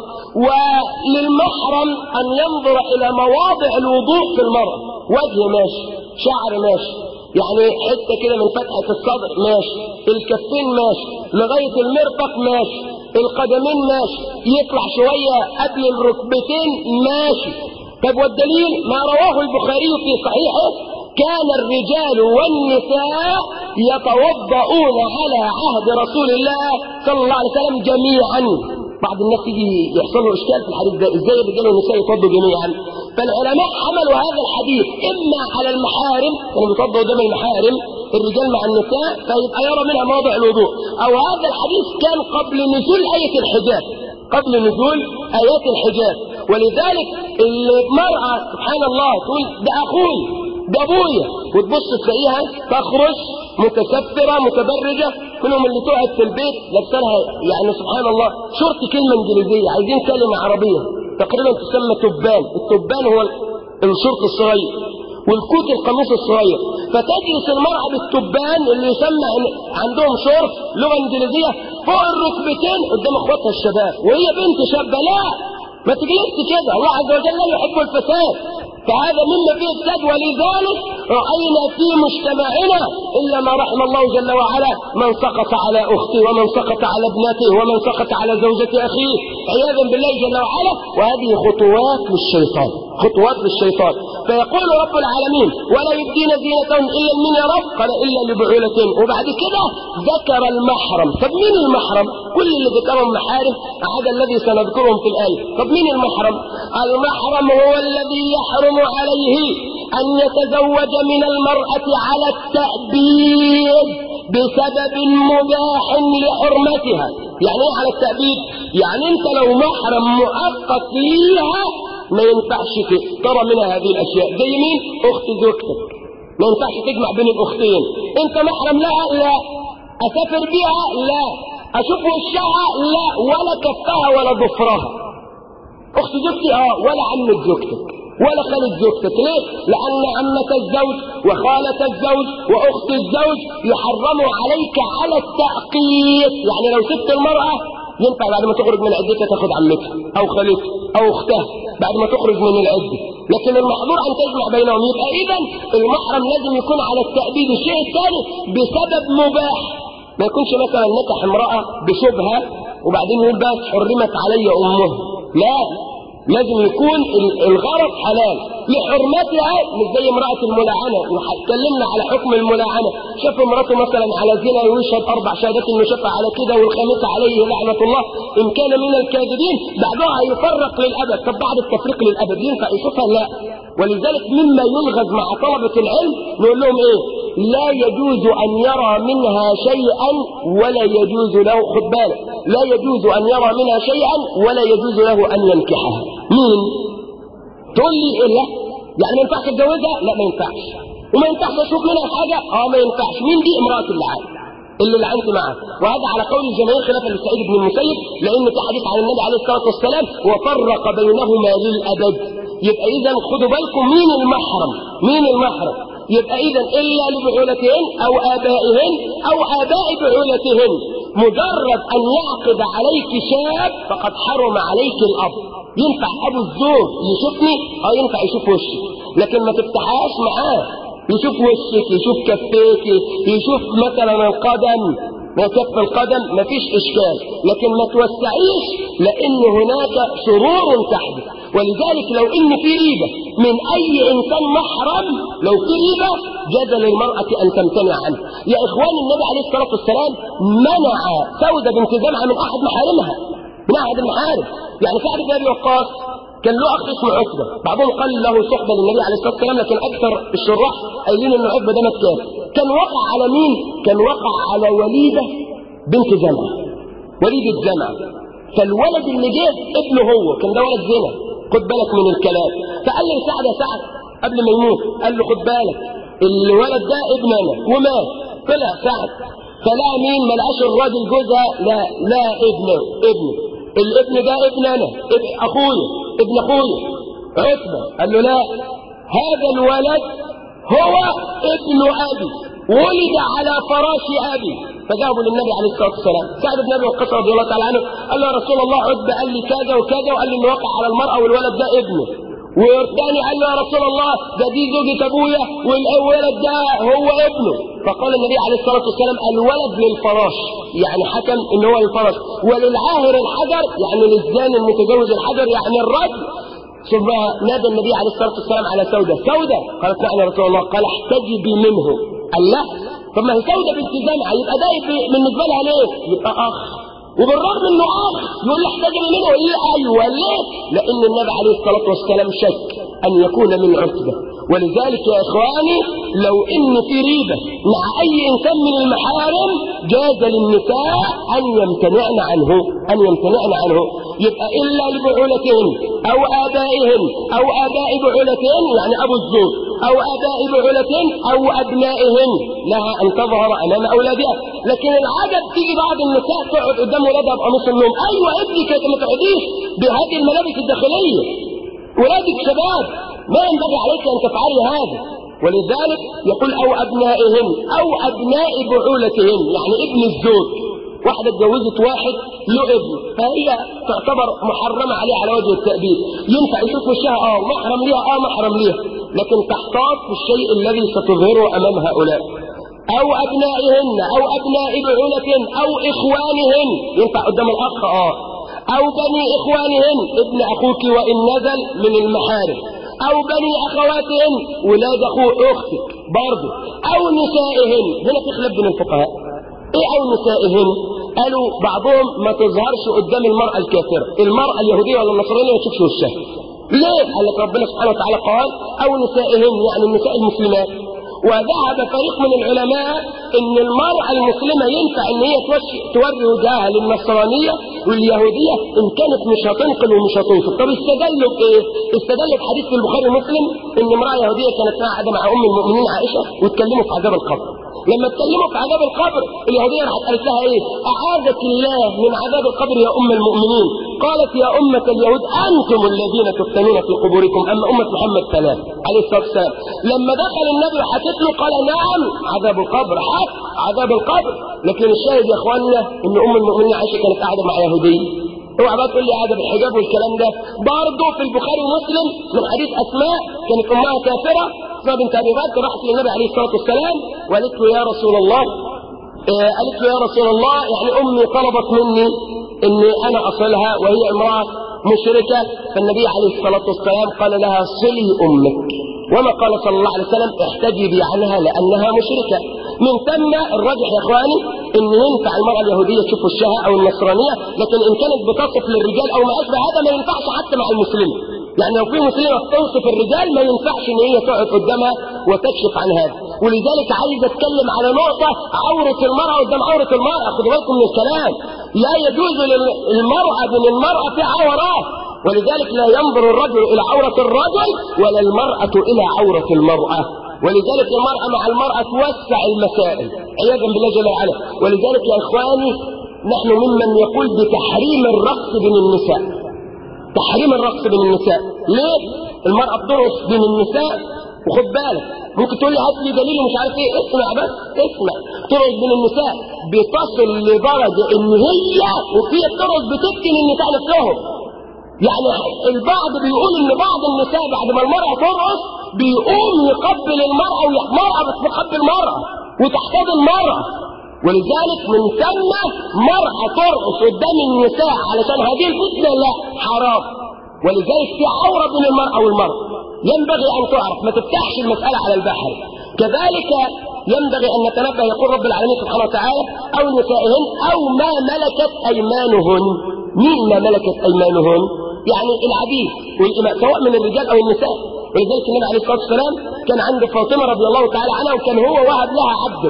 وللمحرم أن ينظر إلى مواضع الوضوء في المرأة وجه ماشي شعر ماشي يعني حته كده من فتحه الصدر ماشي الكفين ماشي لغايه المرفق ماشي القدمين ماشي يطلع شويه قبل الركبتين ماشي طب والدليل ما رواه البخاري في صحيحه كان الرجال والنساء يتوضؤون على عهد رسول الله صلى الله عليه وسلم جميعا بعض الناس يجي يحصل له اشكال في الحديث ده ازاي الرجال والنساء يتوضوا جميعا فالعلماء حملوا هذا الحديث اما على المحارم كانوا بيتوضوا قدام المحارم الرجال مع النساء فيبقى يرى منها موضع الوضوء او هذا الحديث كان قبل نزول ايه الحجاب قبل نزول ايات الحجاب ولذلك المرأة سبحان الله تقول ده اخوي ده ابويا وتبص تلاقيها تخرج متسترة متبرجة منهم اللي تقعد في البيت لابسانها يعني سبحان الله شرط كلمة انجليزية عايزين كلمة عربية تقريبا تسمى تبان التبان هو الشرط الصغير والكوت القميص الصغير فتجلس المرأة بالتبان اللي يسمى عندهم شرط لغة انجليزية فوق الركبتين قدام اخواتها الشباب وهي بنت شابة لا ما تجلسش كده الله عز وجل لا يحب الفساد فهذا مما فيه السد ولذلك رأينا في مجتمعنا إلا ما رحم الله جل وعلا من سقط على أخته ومن سقط على ابنته ومن سقط على زوجة أخيه عياذا بالله جل وعلا وهذه خطوات للشيطان خطوات للشيطان فيقول رب العالمين ولا يبدين زينتهم إلا من يا رب قال إلا لبعولتهم وبعد كده ذكر المحرم طب مين المحرم كل اللي ذكرهم محارم عدا الذي سنذكرهم في الآية طب مين المحرم المحرم هو الذي يحرم عليه أن يتزوج من المرأة على التأبيد بسبب مباح لحرمتها يعني ايه على التأبيد يعني انت لو محرم مؤقت ليها ما ينفعش ترى منها هذه الاشياء زي مين اخت زوجتك ما ينفعش تجمع بين الاختين انت محرم لها لا اسافر بها لا اشوف وشها لا ولا كفها ولا ضفرها اخت زوجتي اه ولا عمة زوجتك ولا خالة زوجتك ليه لان عمة الزوج وخالة الزوج واخت الزوج يحرم عليك على التأقيت يعني لو سبت المرأة ينفع بعد ما تخرج من عدتها تاخد عمتها او خالتها او اختها بعد ما تخرج من العده لكن المحظور ان تجمع بينهم يبقى اذا المحرم لازم يكون على التأبيد الشيء الثاني بسبب مباح ما يكونش مثلا نكح امرأة بشبهة وبعدين يقول بس حرمت علي امه لا لازم يكون الغرض حلال لحرمتها مش زي امرأة الملاعنة اتكلمنا على حكم الملاعنة شاف امرأته مثلا على زنا ويشهد اربع شهادات انه شافها على كده والخامسة عليه لعنة الله ان كان من الكاذبين بعدها يفرق للابد طب بعد التفريق للابد ينفع يشوفها لا ولذلك مما يلغز مع طلبة العلم نقول لهم ايه لا يجوز ان يرى منها شيئا ولا يجوز له خد بالك لا يجوز ان يرى منها شيئا ولا يجوز له ان ينكحها مين تقول لي ايه لا يعني ما ينفعش اتجوزها لا ما ينفعش وما ينفعش اشوف منها حاجه اه ما ينفعش مين دي امراه اللعان اللي لعنت معاه وهذا على قول الجماهير خلافا لسعيد بن المسيب لان في حديث عن النبي عليه الصلاه والسلام وفرق بينهما للابد يبقى اذا خدوا بالكم مين المحرم مين المحرم يبقى اذا الا لبعولتهن او ابائهن او اباء بعولتهن مجرد ان يعقد عليك شاب فقد حرم عليك الاب ينفع ابو الزوج يشوفني اه ينفع يشوف وشي لكن ما تفتحهاش معاه يشوف وشك يشوف كفيك يشوف مثلا القدم ما كف القدم ما فيش اشكال لكن ما توسعيش لان هناك شرور تحدث ولذلك لو ان في ريبه من اي انسان محرم لو في ريبه جاز للمراه ان تمتنع عنه يا اخوان النبي عليه الصلاه والسلام منع سوده بنت زمعه من احد محارمها من احد المحارم يعني سعد بن ابي وقاص كان له اخ اسمه عتبه بعضهم قال له صحبه للنبي عليه الصلاه والسلام لكن اكثر الشراح قايلين ان عتبه ده مات كان كان وقع على مين كان وقع على وليده بنت زمعه وليده زمعه فالولد اللي جه ابنه هو كان ده ولد زنا خد بالك من الكلام فقال لي سعد يا سعد قبل ما يموت قال له خد بالك الولد ده ابن انا ومات طلع سعد فلا مين ما لقاش الراجل جوزها لا لا ابنه ابنه الابن ده ابن انا ابن اخويا ابن اخويا عتبه قال له لا هذا الولد هو ابن ابي ولد على فراش ابي فجابوا للنبي عليه الصلاه والسلام سعد بن ابي وقاص رضي الله تعالى عنه قال له يا رسول الله عتبه قال لي كذا وكذا وقال لي انه وقع على المراه والولد ده ابنه والثاني قال له يا رسول الله ده دي زوجة ابويا والولد ده هو ابنه فقال النبي عليه الصلاة والسلام الولد للفراش يعني حكم ان هو للفراش وللعاهر الحجر يعني للزاني المتزوج الحجر يعني الرجل ثم نادى النبي عليه الصلاة والسلام على سودة سودة قالت نعم يا رسول الله قال احتجبي منه قال لا طب ما هي سودة بنت جمعة يبقى ده بالنسبة لها ليه يبقى اخ وبالرغم انه اخ يقول لي احتجبي منه ايه ايوه ليه لان النبي عليه الصلاة والسلام شك ان يكون من عتبة ولذلك يا اخواني لو ان في ريبة مع اي انسان من المحارم جاز للنساء ان يمتنعن عنه ان يمتنعن عنه يبقى الا لبعولتهن او ابائهن او اباء بعولتهن يعني ابو الزوج او اباء بعولتهن او ابنائهن لها ان تظهر امام اولادها لكن العجب تيجي بعض النساء تقعد قدام ولادها بقميص النوم ايوه ابنك ما تقعديش بهذه الملابس الداخليه ولادك شباب ما ينبغي عليك ان تفعلي هذا ولذلك يقول او ابنائهن او ابناء بعولتهن يعني ابن الزوج واحدة اتجوزت واحد له ابن فهي تعتبر محرمة عليه على وجه التأبيد ينفع يشوف وشها اه محرم ليها اه محرم ليها لكن تحتاط في الشيء الذي ستظهره امام هؤلاء او ابنائهن او ابناء بعولتهن او اخوانهن ينفع قدام الاخ اه او بني اخوانهن ابن اخوك وان نزل من المحارم او بني اخواتهن ولاد اخو اختك برضه او نسائهن هنا في خلاف بين الفقهاء ايه او نسائهن قالوا بعضهم ما تظهرش قدام المرأة الكافرة المرأة اليهودية ولا النصرانية ما تشوفش وشها ليه قال لك ربنا سبحانه وتعالى قال او نسائهن يعني النساء المسلمات وذهب فريق من العلماء ان المرأة المسلمة ينفع ان هي توري وجهها للنصرانية واليهودية ان كانت مش هتنقل ومش هتنقل طب استدلوا بايه استدلوا بحديث في البخاري ومسلم ان امرأة يهودية كانت قاعدة مع ام المؤمنين عائشة واتكلموا في عذاب القبر لما اتكلموا في عذاب القبر اليهودية راحت قالت لها ايه اعاذك الله من عذاب القبر يا ام المؤمنين قالت يا أمة اليهود أنتم الذين تفتنون في قبوركم أما أمة محمد فلا عليه الصلاة والسلام لما دخل النبي وحكت له قال نعم عذاب القبر حق عذاب القبر لكن الشاهد يا اخواننا ان ام المؤمنين عائشه كانت قاعده مع يهودي اوعى بقى تقول لي قاعده بالحجاب والكلام ده برضه في البخاري ومسلم من حديث اسماء كانت امها كافره اسماء بنت ابي بكر راحت للنبي عليه الصلاه والسلام وقالت له يا رسول الله آه قالت له يا رسول الله يعني امي طلبت مني اني انا اصلها وهي امراه مشركه فالنبي عليه الصلاه والسلام قال لها صلي امك وما قال صلى الله عليه وسلم احتجبي عنها لانها مشركه من ثم الراجح يا اخواني ان ينفع المراه اليهوديه تشوف وشها او النصرانيه لكن ان كانت بتصف للرجال او ما اشبه هذا ما ينفعش حتى مع المسلمين يعني لو في مسلمه توصف الرجال ما ينفعش ان هي تقعد قدامها وتكشف عن هذا ولذلك عايز اتكلم على نقطه عوره المراه قدام عوره المراه خدوا بالكم من الكلام لا يجوز للمراه من المراه في عورات ولذلك لا ينظر الرجل إلى عورة الرجل ولا المرأة إلى عورة المرأة ولذلك المرأة مع المرأة توسع المسائل عياذا بالله جل وعلا ولذلك يا إخواني نحن ممن يقول بتحريم الرقص بين النساء تحريم الرقص بين النساء ليه؟ المرأة بترقص بين النساء وخد بالك ممكن تقول لي هات لي دليل ومش عارف ايه اسمع بس اسمع ترقص بين النساء بتصل لدرجة ان هي وهي بترقص بتفتن النساء نفسهم يعني البعض بيقول ان بعض النساء بعد ما المرأة ترقص بيقوم يقبل المرأة ومرأة بتقبل مرأة وتحتضن المرأة ولذلك من ثم مرأة ترقص قدام النساء علشان هذه الفتنة لا حرام ولذلك في عورة بين المرأة والمرأة ينبغي أن تعرف ما تفتحش المسألة على البحر كذلك ينبغي أن نتنبه يقول رب العالمين سبحانه وتعالى أو نسائهن أو ما ملكت أيمانهن مين ما ملكت أيمانهن يعني العبيد والإماء سواء من الرجال أو النساء ولذلك النبي عليه الصلاة والسلام كان عند فاطمة رضي الله تعالى عنها وكان هو وهب لها عبد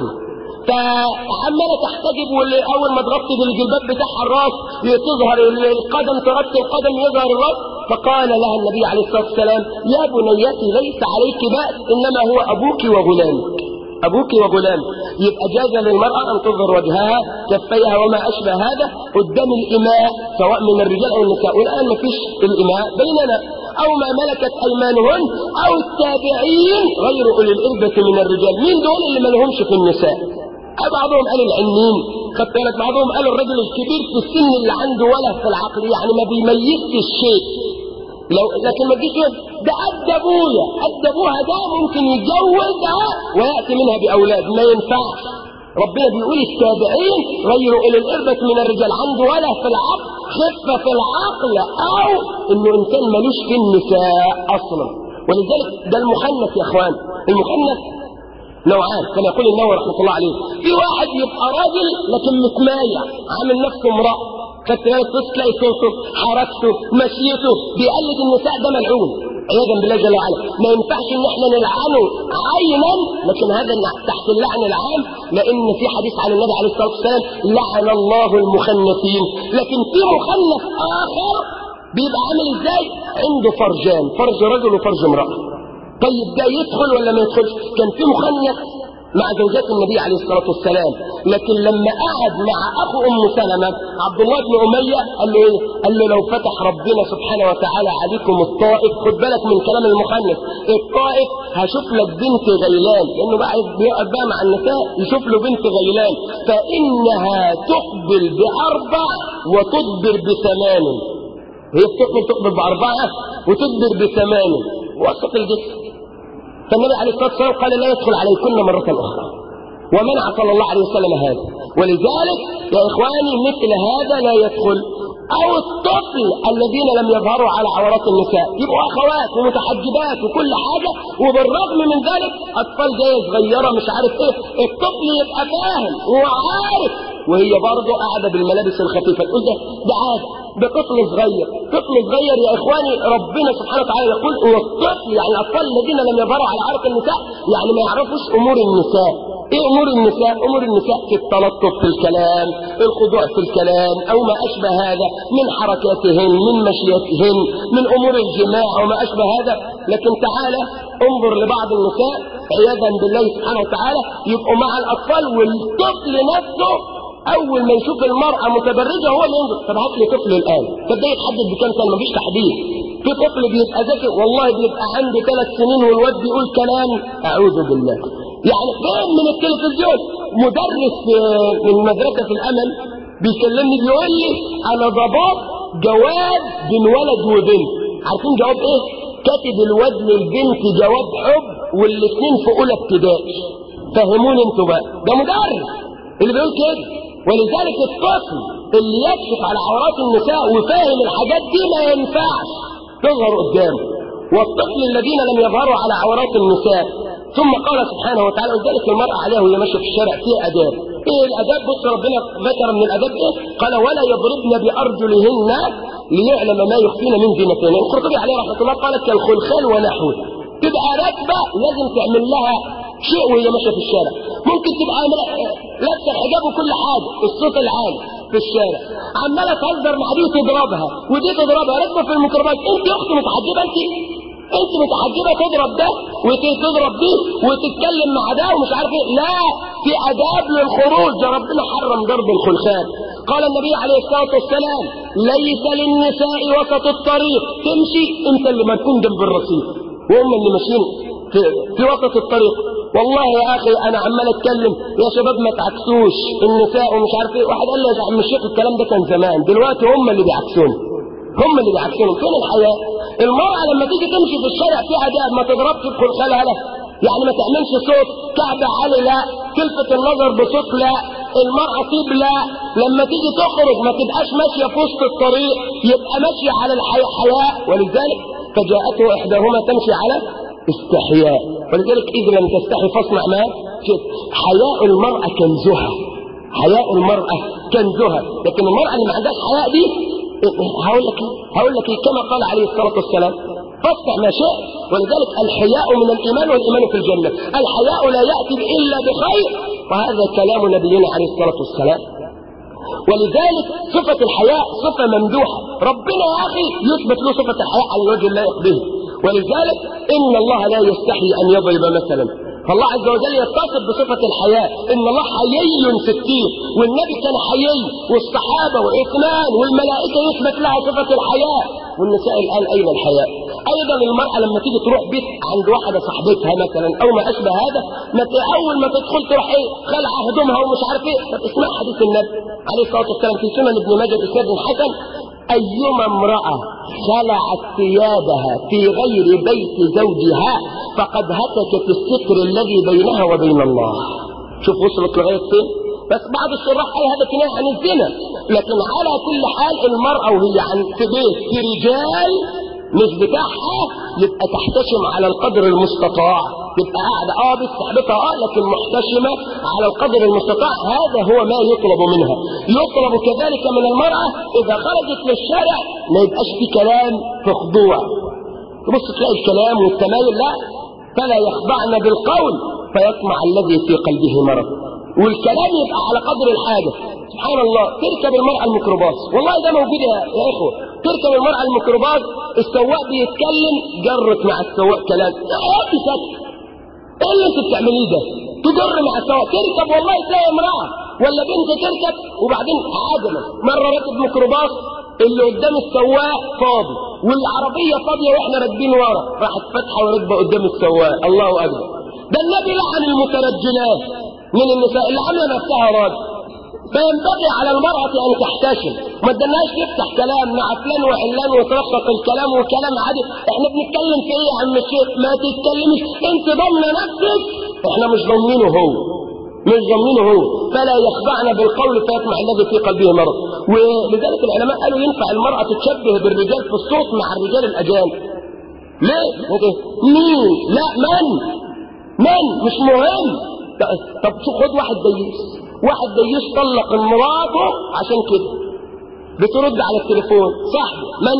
فعمالة تحتجب وأول ما تغطي بالجلباب بتاعها الراس تظهر القدم تغطي القدم يظهر الراس فقال لها النبي عليه الصلاة والسلام يا بنيتي ليس عليك بأس إنما هو أبوك وغلامك أبوك وغلام يبقى جاز للمرأة أن تظهر وجهها كفيها وما أشبه هذا قدام الإماء سواء من الرجال أو النساء والآن ما فيش الإماء بيننا أو ما ملكت أيمانهن أو التابعين غير أولي الإربة من الرجال مين دول اللي ما لهمش في النساء بعضهم قال العلمين خدت بالك بعضهم قال الرجل الكبير في السن اللي عنده ولا في العقل يعني ما بيميزش الشيء لو لكن ما تجيش تقول ده قد ابويا قد ابوها ده ممكن يتجوزها وياتي منها باولاد ما ينفعش ربنا بيقول التابعين غيروا الى الاربة من الرجال عنده ولا في العقل خفة في العقل او انه انسان ملوش في النساء اصلا ولذلك ده المخنث يا اخوان المخنث نوعان كما يقول النووي رحمه الله عليه في واحد يبقى راجل لكن متمايع عامل نفسه امرأة خدت بالك بص تلاقي صوته حركته مشيته بيقلد النساء ده ملعون عياذا بالله جل وعلا ما ينفعش ان احنا نلعنه عينا لكن هذا تحت اللعن العام لان في حديث عن النبي عليه الصلاه والسلام لعن الله المخنثين لكن في مخنث اخر بيبقى عامل ازاي عنده فرجان فرج رجل وفرج امراه طيب ده يدخل ولا ما يدخلش كان في مخنث مع زوجات النبي عليه الصلاة والسلام لكن لما قعد مع أخو أم سلمة عبد الله بن أمية قال له إيه؟ قال له لو فتح ربنا سبحانه وتعالى عليكم الطائف خد بالك من كلام المخنث الطائف هشوف لك بنت غيلان لأنه بقى بيقعد بقى مع النساء يشوف له بنت غيلان فإنها تقبل بأربع وتدبر بثمان هي بتقبل تقبل بأربعة وتدبر بثمان وسط الجسم فالنبي عليه الصلاة والسلام قال لا يدخل عليكن مرة أخرى ومنع صلى الله عليه وسلم هذا ولذلك يا إخواني مثل هذا لا يدخل أو الطفل الذين لم يظهروا على عورات النساء يبقوا أخوات ومتحجبات وكل حاجة وبالرغم من ذلك أطفال جاية صغيرة مش عارف إيه الطفل يبقى فاهم وعارف وهي برضه قاعدة بالملابس الخفيفة تقول ده ده عادي ده طفل صغير طفل صغير يا إخواني ربنا سبحانه وتعالى يقول هو الطفل يعني الأطفال الذين لم يظهروا على عورة النساء يعني ما يعرفوش أمور النساء ايه امور النساء امور النساء في التلطف في الكلام الخضوع في الكلام او ما اشبه هذا من حركاتهن من مشيتهن من امور الجماع وما اشبه هذا لكن تعالى انظر لبعض النساء عياذا بالله سبحانه وتعالى يبقوا مع الاطفال والطفل نفسه اول ما يشوف المرأة متبرجة هو اللي ينظر طب هات لي طفل الان طب ده يتحدد بكام سنة مفيش تحديد في طفل بيبقى ذكي والله بيبقى عنده ثلاث سنين والواد بيقول كلام اعوذ بالله يعني فين من التلفزيون مدرس من مدرسة الأمل بيكلمني بيقول لي أنا ضبط جواب بين ولد وبنت عارفين جواب إيه؟ كاتب الواد للبنت جواب حب والاثنين في أولى ابتدائي فهموني انتوا بقى ده مدرس اللي بيقول كده ولذلك الطفل اللي يكشف على عورات النساء وفاهم الحاجات دي ما ينفعش تظهر قدامه والطفل الذين لم يظهروا على عورات النساء ثم قال سبحانه وتعالى ولذلك المرأة عليها وهي ماشية في الشارع فيها أداب إيه الأداب بص ربنا ذكر من الأداب إيه قال ولا يضربن بأرجلهن ليعلم ما يخفين من زينتهن القرطبي عليه رحمة الله قال كالخلخال ونحوه تبقى راكبة لازم تعمل لها شيء وهي ماشية في الشارع ممكن تبقى لابسة الحجاب وكل حاجة الصوت العالي في الشارع عمالة تهزر مع دي تضربها ودي تضربها راكبة في الميكروباص انت يا اختي متحجبة انت انت متحجبة تضرب ده وتضرب دي وتتكلم مع ده ومش عارف ايه لا في اداب للخروج ده ربنا حرم ضرب الخلخال قال النبي عليه الصلاة والسلام ليس للنساء وسط الطريق تمشي انت اللي ما تكون جنب الرصيف وهم اللي ماشيين في, في وسط الطريق والله يا اخي انا عمال اتكلم يا شباب ما تعكسوش النساء ومش عارف ايه واحد قال لي يا عم الشيخ الكلام ده كان زمان دلوقتي هم اللي بيعكسون هم اللي بيعكسون فين الحياة المرأة لما تيجي تمشي في الشارع في اداب ما تضربش بخلخالها لا يعني ما تعملش صوت كعب عالي لا تلفت النظر بصوت لا المرأة طيب لا لما تيجي تخرج ما تبقاش ماشية في وسط الطريق يبقى ماشية على الحياة ولذلك فجاءته إحداهما تمشي على استحياء ولذلك إذا لم تستحي فاصنع ما شئت حياء المرأة كنزها حياء المرأة كنزها لكن المرأة اللي ما عندهاش حياء دي هقول لك هقول لك كما قال عليه الصلاة والسلام فاصنع ما شئت ولذلك الحياء من الإيمان والإيمان في الجنة الحياء لا يأتي إلا بخير وهذا كلام نبينا عليه الصلاة والسلام ولذلك صفة الحياء صفة ممدوحة ربنا يا أخي يثبت له صفة الحياء على الوجه لا به ولذلك إن الله لا يستحي أن يضرب مثلا فالله عز وجل يتصف بصفة الحياء إن الله حيي ستير والنبي كان حيي والصحابة والعثمان والملائكة يثبت لها صفة الحياء والنساء الآن أين الحياء أيضا المرأة لما تيجي تروح بيت عند واحدة صاحبتها مثلا أو ما أشبه هذا ما أول ما تدخل تروح إيه خلع هدومها ومش عارف إيه طب اسمع حديث النبي عليه الصلاة والسلام في سنن ابن ماجه بإسناد حسن أيما امرأة خلعت ثيابها في غير بيت زوجها فقد هتكت الستر الذي بينها وبين الله شوف وصلت لغاية فين بس بعض الشراح قال هذا كناية عن الزنا لكن على كل حال المرأة وهي عن في بيت في رجال مش بتاعها يبقى تحتشم على القدر المستطاع تبقى قاعدة اه بتحبطها اه لكن محتشمة على القدر المستطاع هذا هو ما يطلب منها يطلب كذلك من المرأة إذا خرجت للشارع ما يبقاش في كلام في خضوع تبص تلاقي الكلام والتمايل لا فلا يخضعن بالقول فيطمع الذي في قلبه مرض والكلام يبقى على قدر الحاجة سبحان الله تركب المرأة الميكروباص والله ده موجود يا يا إخوة تركب المرأة الميكروباص السواق بيتكلم جرت مع السواق كلام يا أخي سكت ايه اللي انت بتعمليه ده تجر مع السواق تركب والله تلاقي امرأة ولا بنت تركب وبعدين عجلة مرة راكب ميكروباص اللي قدام السواق فاضي والعربية فاضية واحنا راكبين ورا راحت فاتحة وراكبة قدام السواق الله أكبر ده النبي لعن المترجلات من النساء اللي عاملة نفسها راجل فينبغي على المرأة أن تحتشم ما ادناش نفتح كلام مع فلان وعلان وترشق الكلام وكلام عادي احنا بنتكلم في ايه يا عم الشيخ ما تتكلمش انت ضمن نفسك احنا مش ضامنينه هو مش ضامنينه هو فلا يخضعن بالقول فيطمع الذي في قلبه مرض ولذلك العلماء قالوا ينفع المرأة تتشبه بالرجال في الصوت مع الرجال الأجانب ليه؟ مين؟ لا من؟ من؟ مش مهم طب شوف خد واحد ديوس واحد ديوس طلق مراته عشان كده بترد على التليفون صاحبي من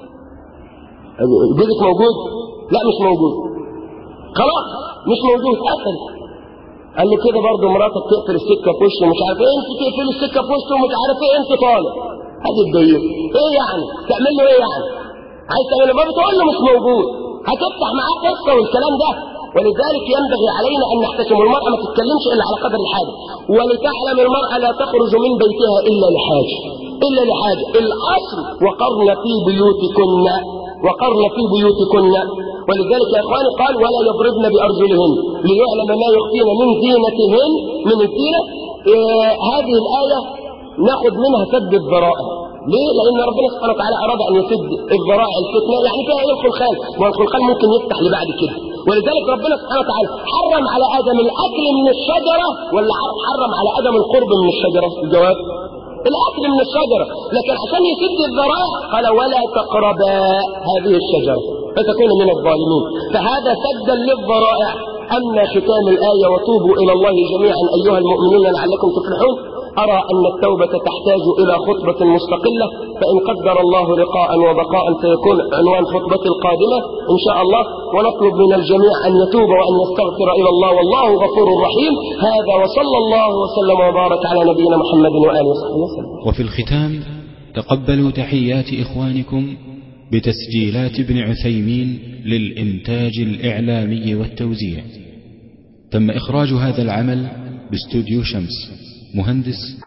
جوزك موجود لا مش موجود خلاص مش موجود قفل قال لي كده برضه مراتك تقفل السكه في وشه ومش عارف ايه انت تقفل السكه في وشه ومش عارف ايه انت طالع ادي الديوس ايه يعني تعمل له ايه يعني عايز تعمل ما بتقول له مش موجود هتفتح معاه قصه والكلام ده ولذلك ينبغي علينا أن نحتسم المرأة ما تتكلمش إلا على قدر الحاجة ولتعلم المرأة لا تخرج من بيتها إلا لحاجة إلا لحاجة الأصل وقرن في بيوتكن وقرن في بيوتكن ولذلك يا إخواني قال ولا يضربن بأرجلهن ليعلم ما يخفين من زينتهن من الزينة آه هذه الآية ناخذ منها سد الذرائع ليه؟ لأن ربنا سبحانه وتعالى أراد أن يسد الذرائع الفتنة يعني فيها إيه الخلخال؟ والخلخال ممكن يفتح لبعد كده ولذلك ربنا سبحانه وتعالى حرم على آدم الأكل من الشجرة ولا حرم على آدم القرب من الشجرة الجواب الأكل من الشجرة لكن عشان يسد الذرائع قال ولا تقربا هذه الشجرة فتكون من الظالمين فهذا سدا للذرائع أما ختام الآية وتوبوا إلى الله جميعا أيها المؤمنون لعلكم تفلحون أرى أن التوبة تحتاج إلى خطبة مستقلة فإن قدر الله لقاء وبقاء سيكون عنوان خطبة القادمة إن شاء الله ونطلب من الجميع أن يتوب وأن يستغفر إلى الله والله غفور رحيم هذا وصلى الله وسلم وبارك على نبينا محمد وآله وصحبه وسلم
وفي الختام تقبلوا تحيات إخوانكم بتسجيلات ابن عثيمين للإنتاج الإعلامي والتوزيع تم إخراج هذا العمل باستوديو شمس مهندس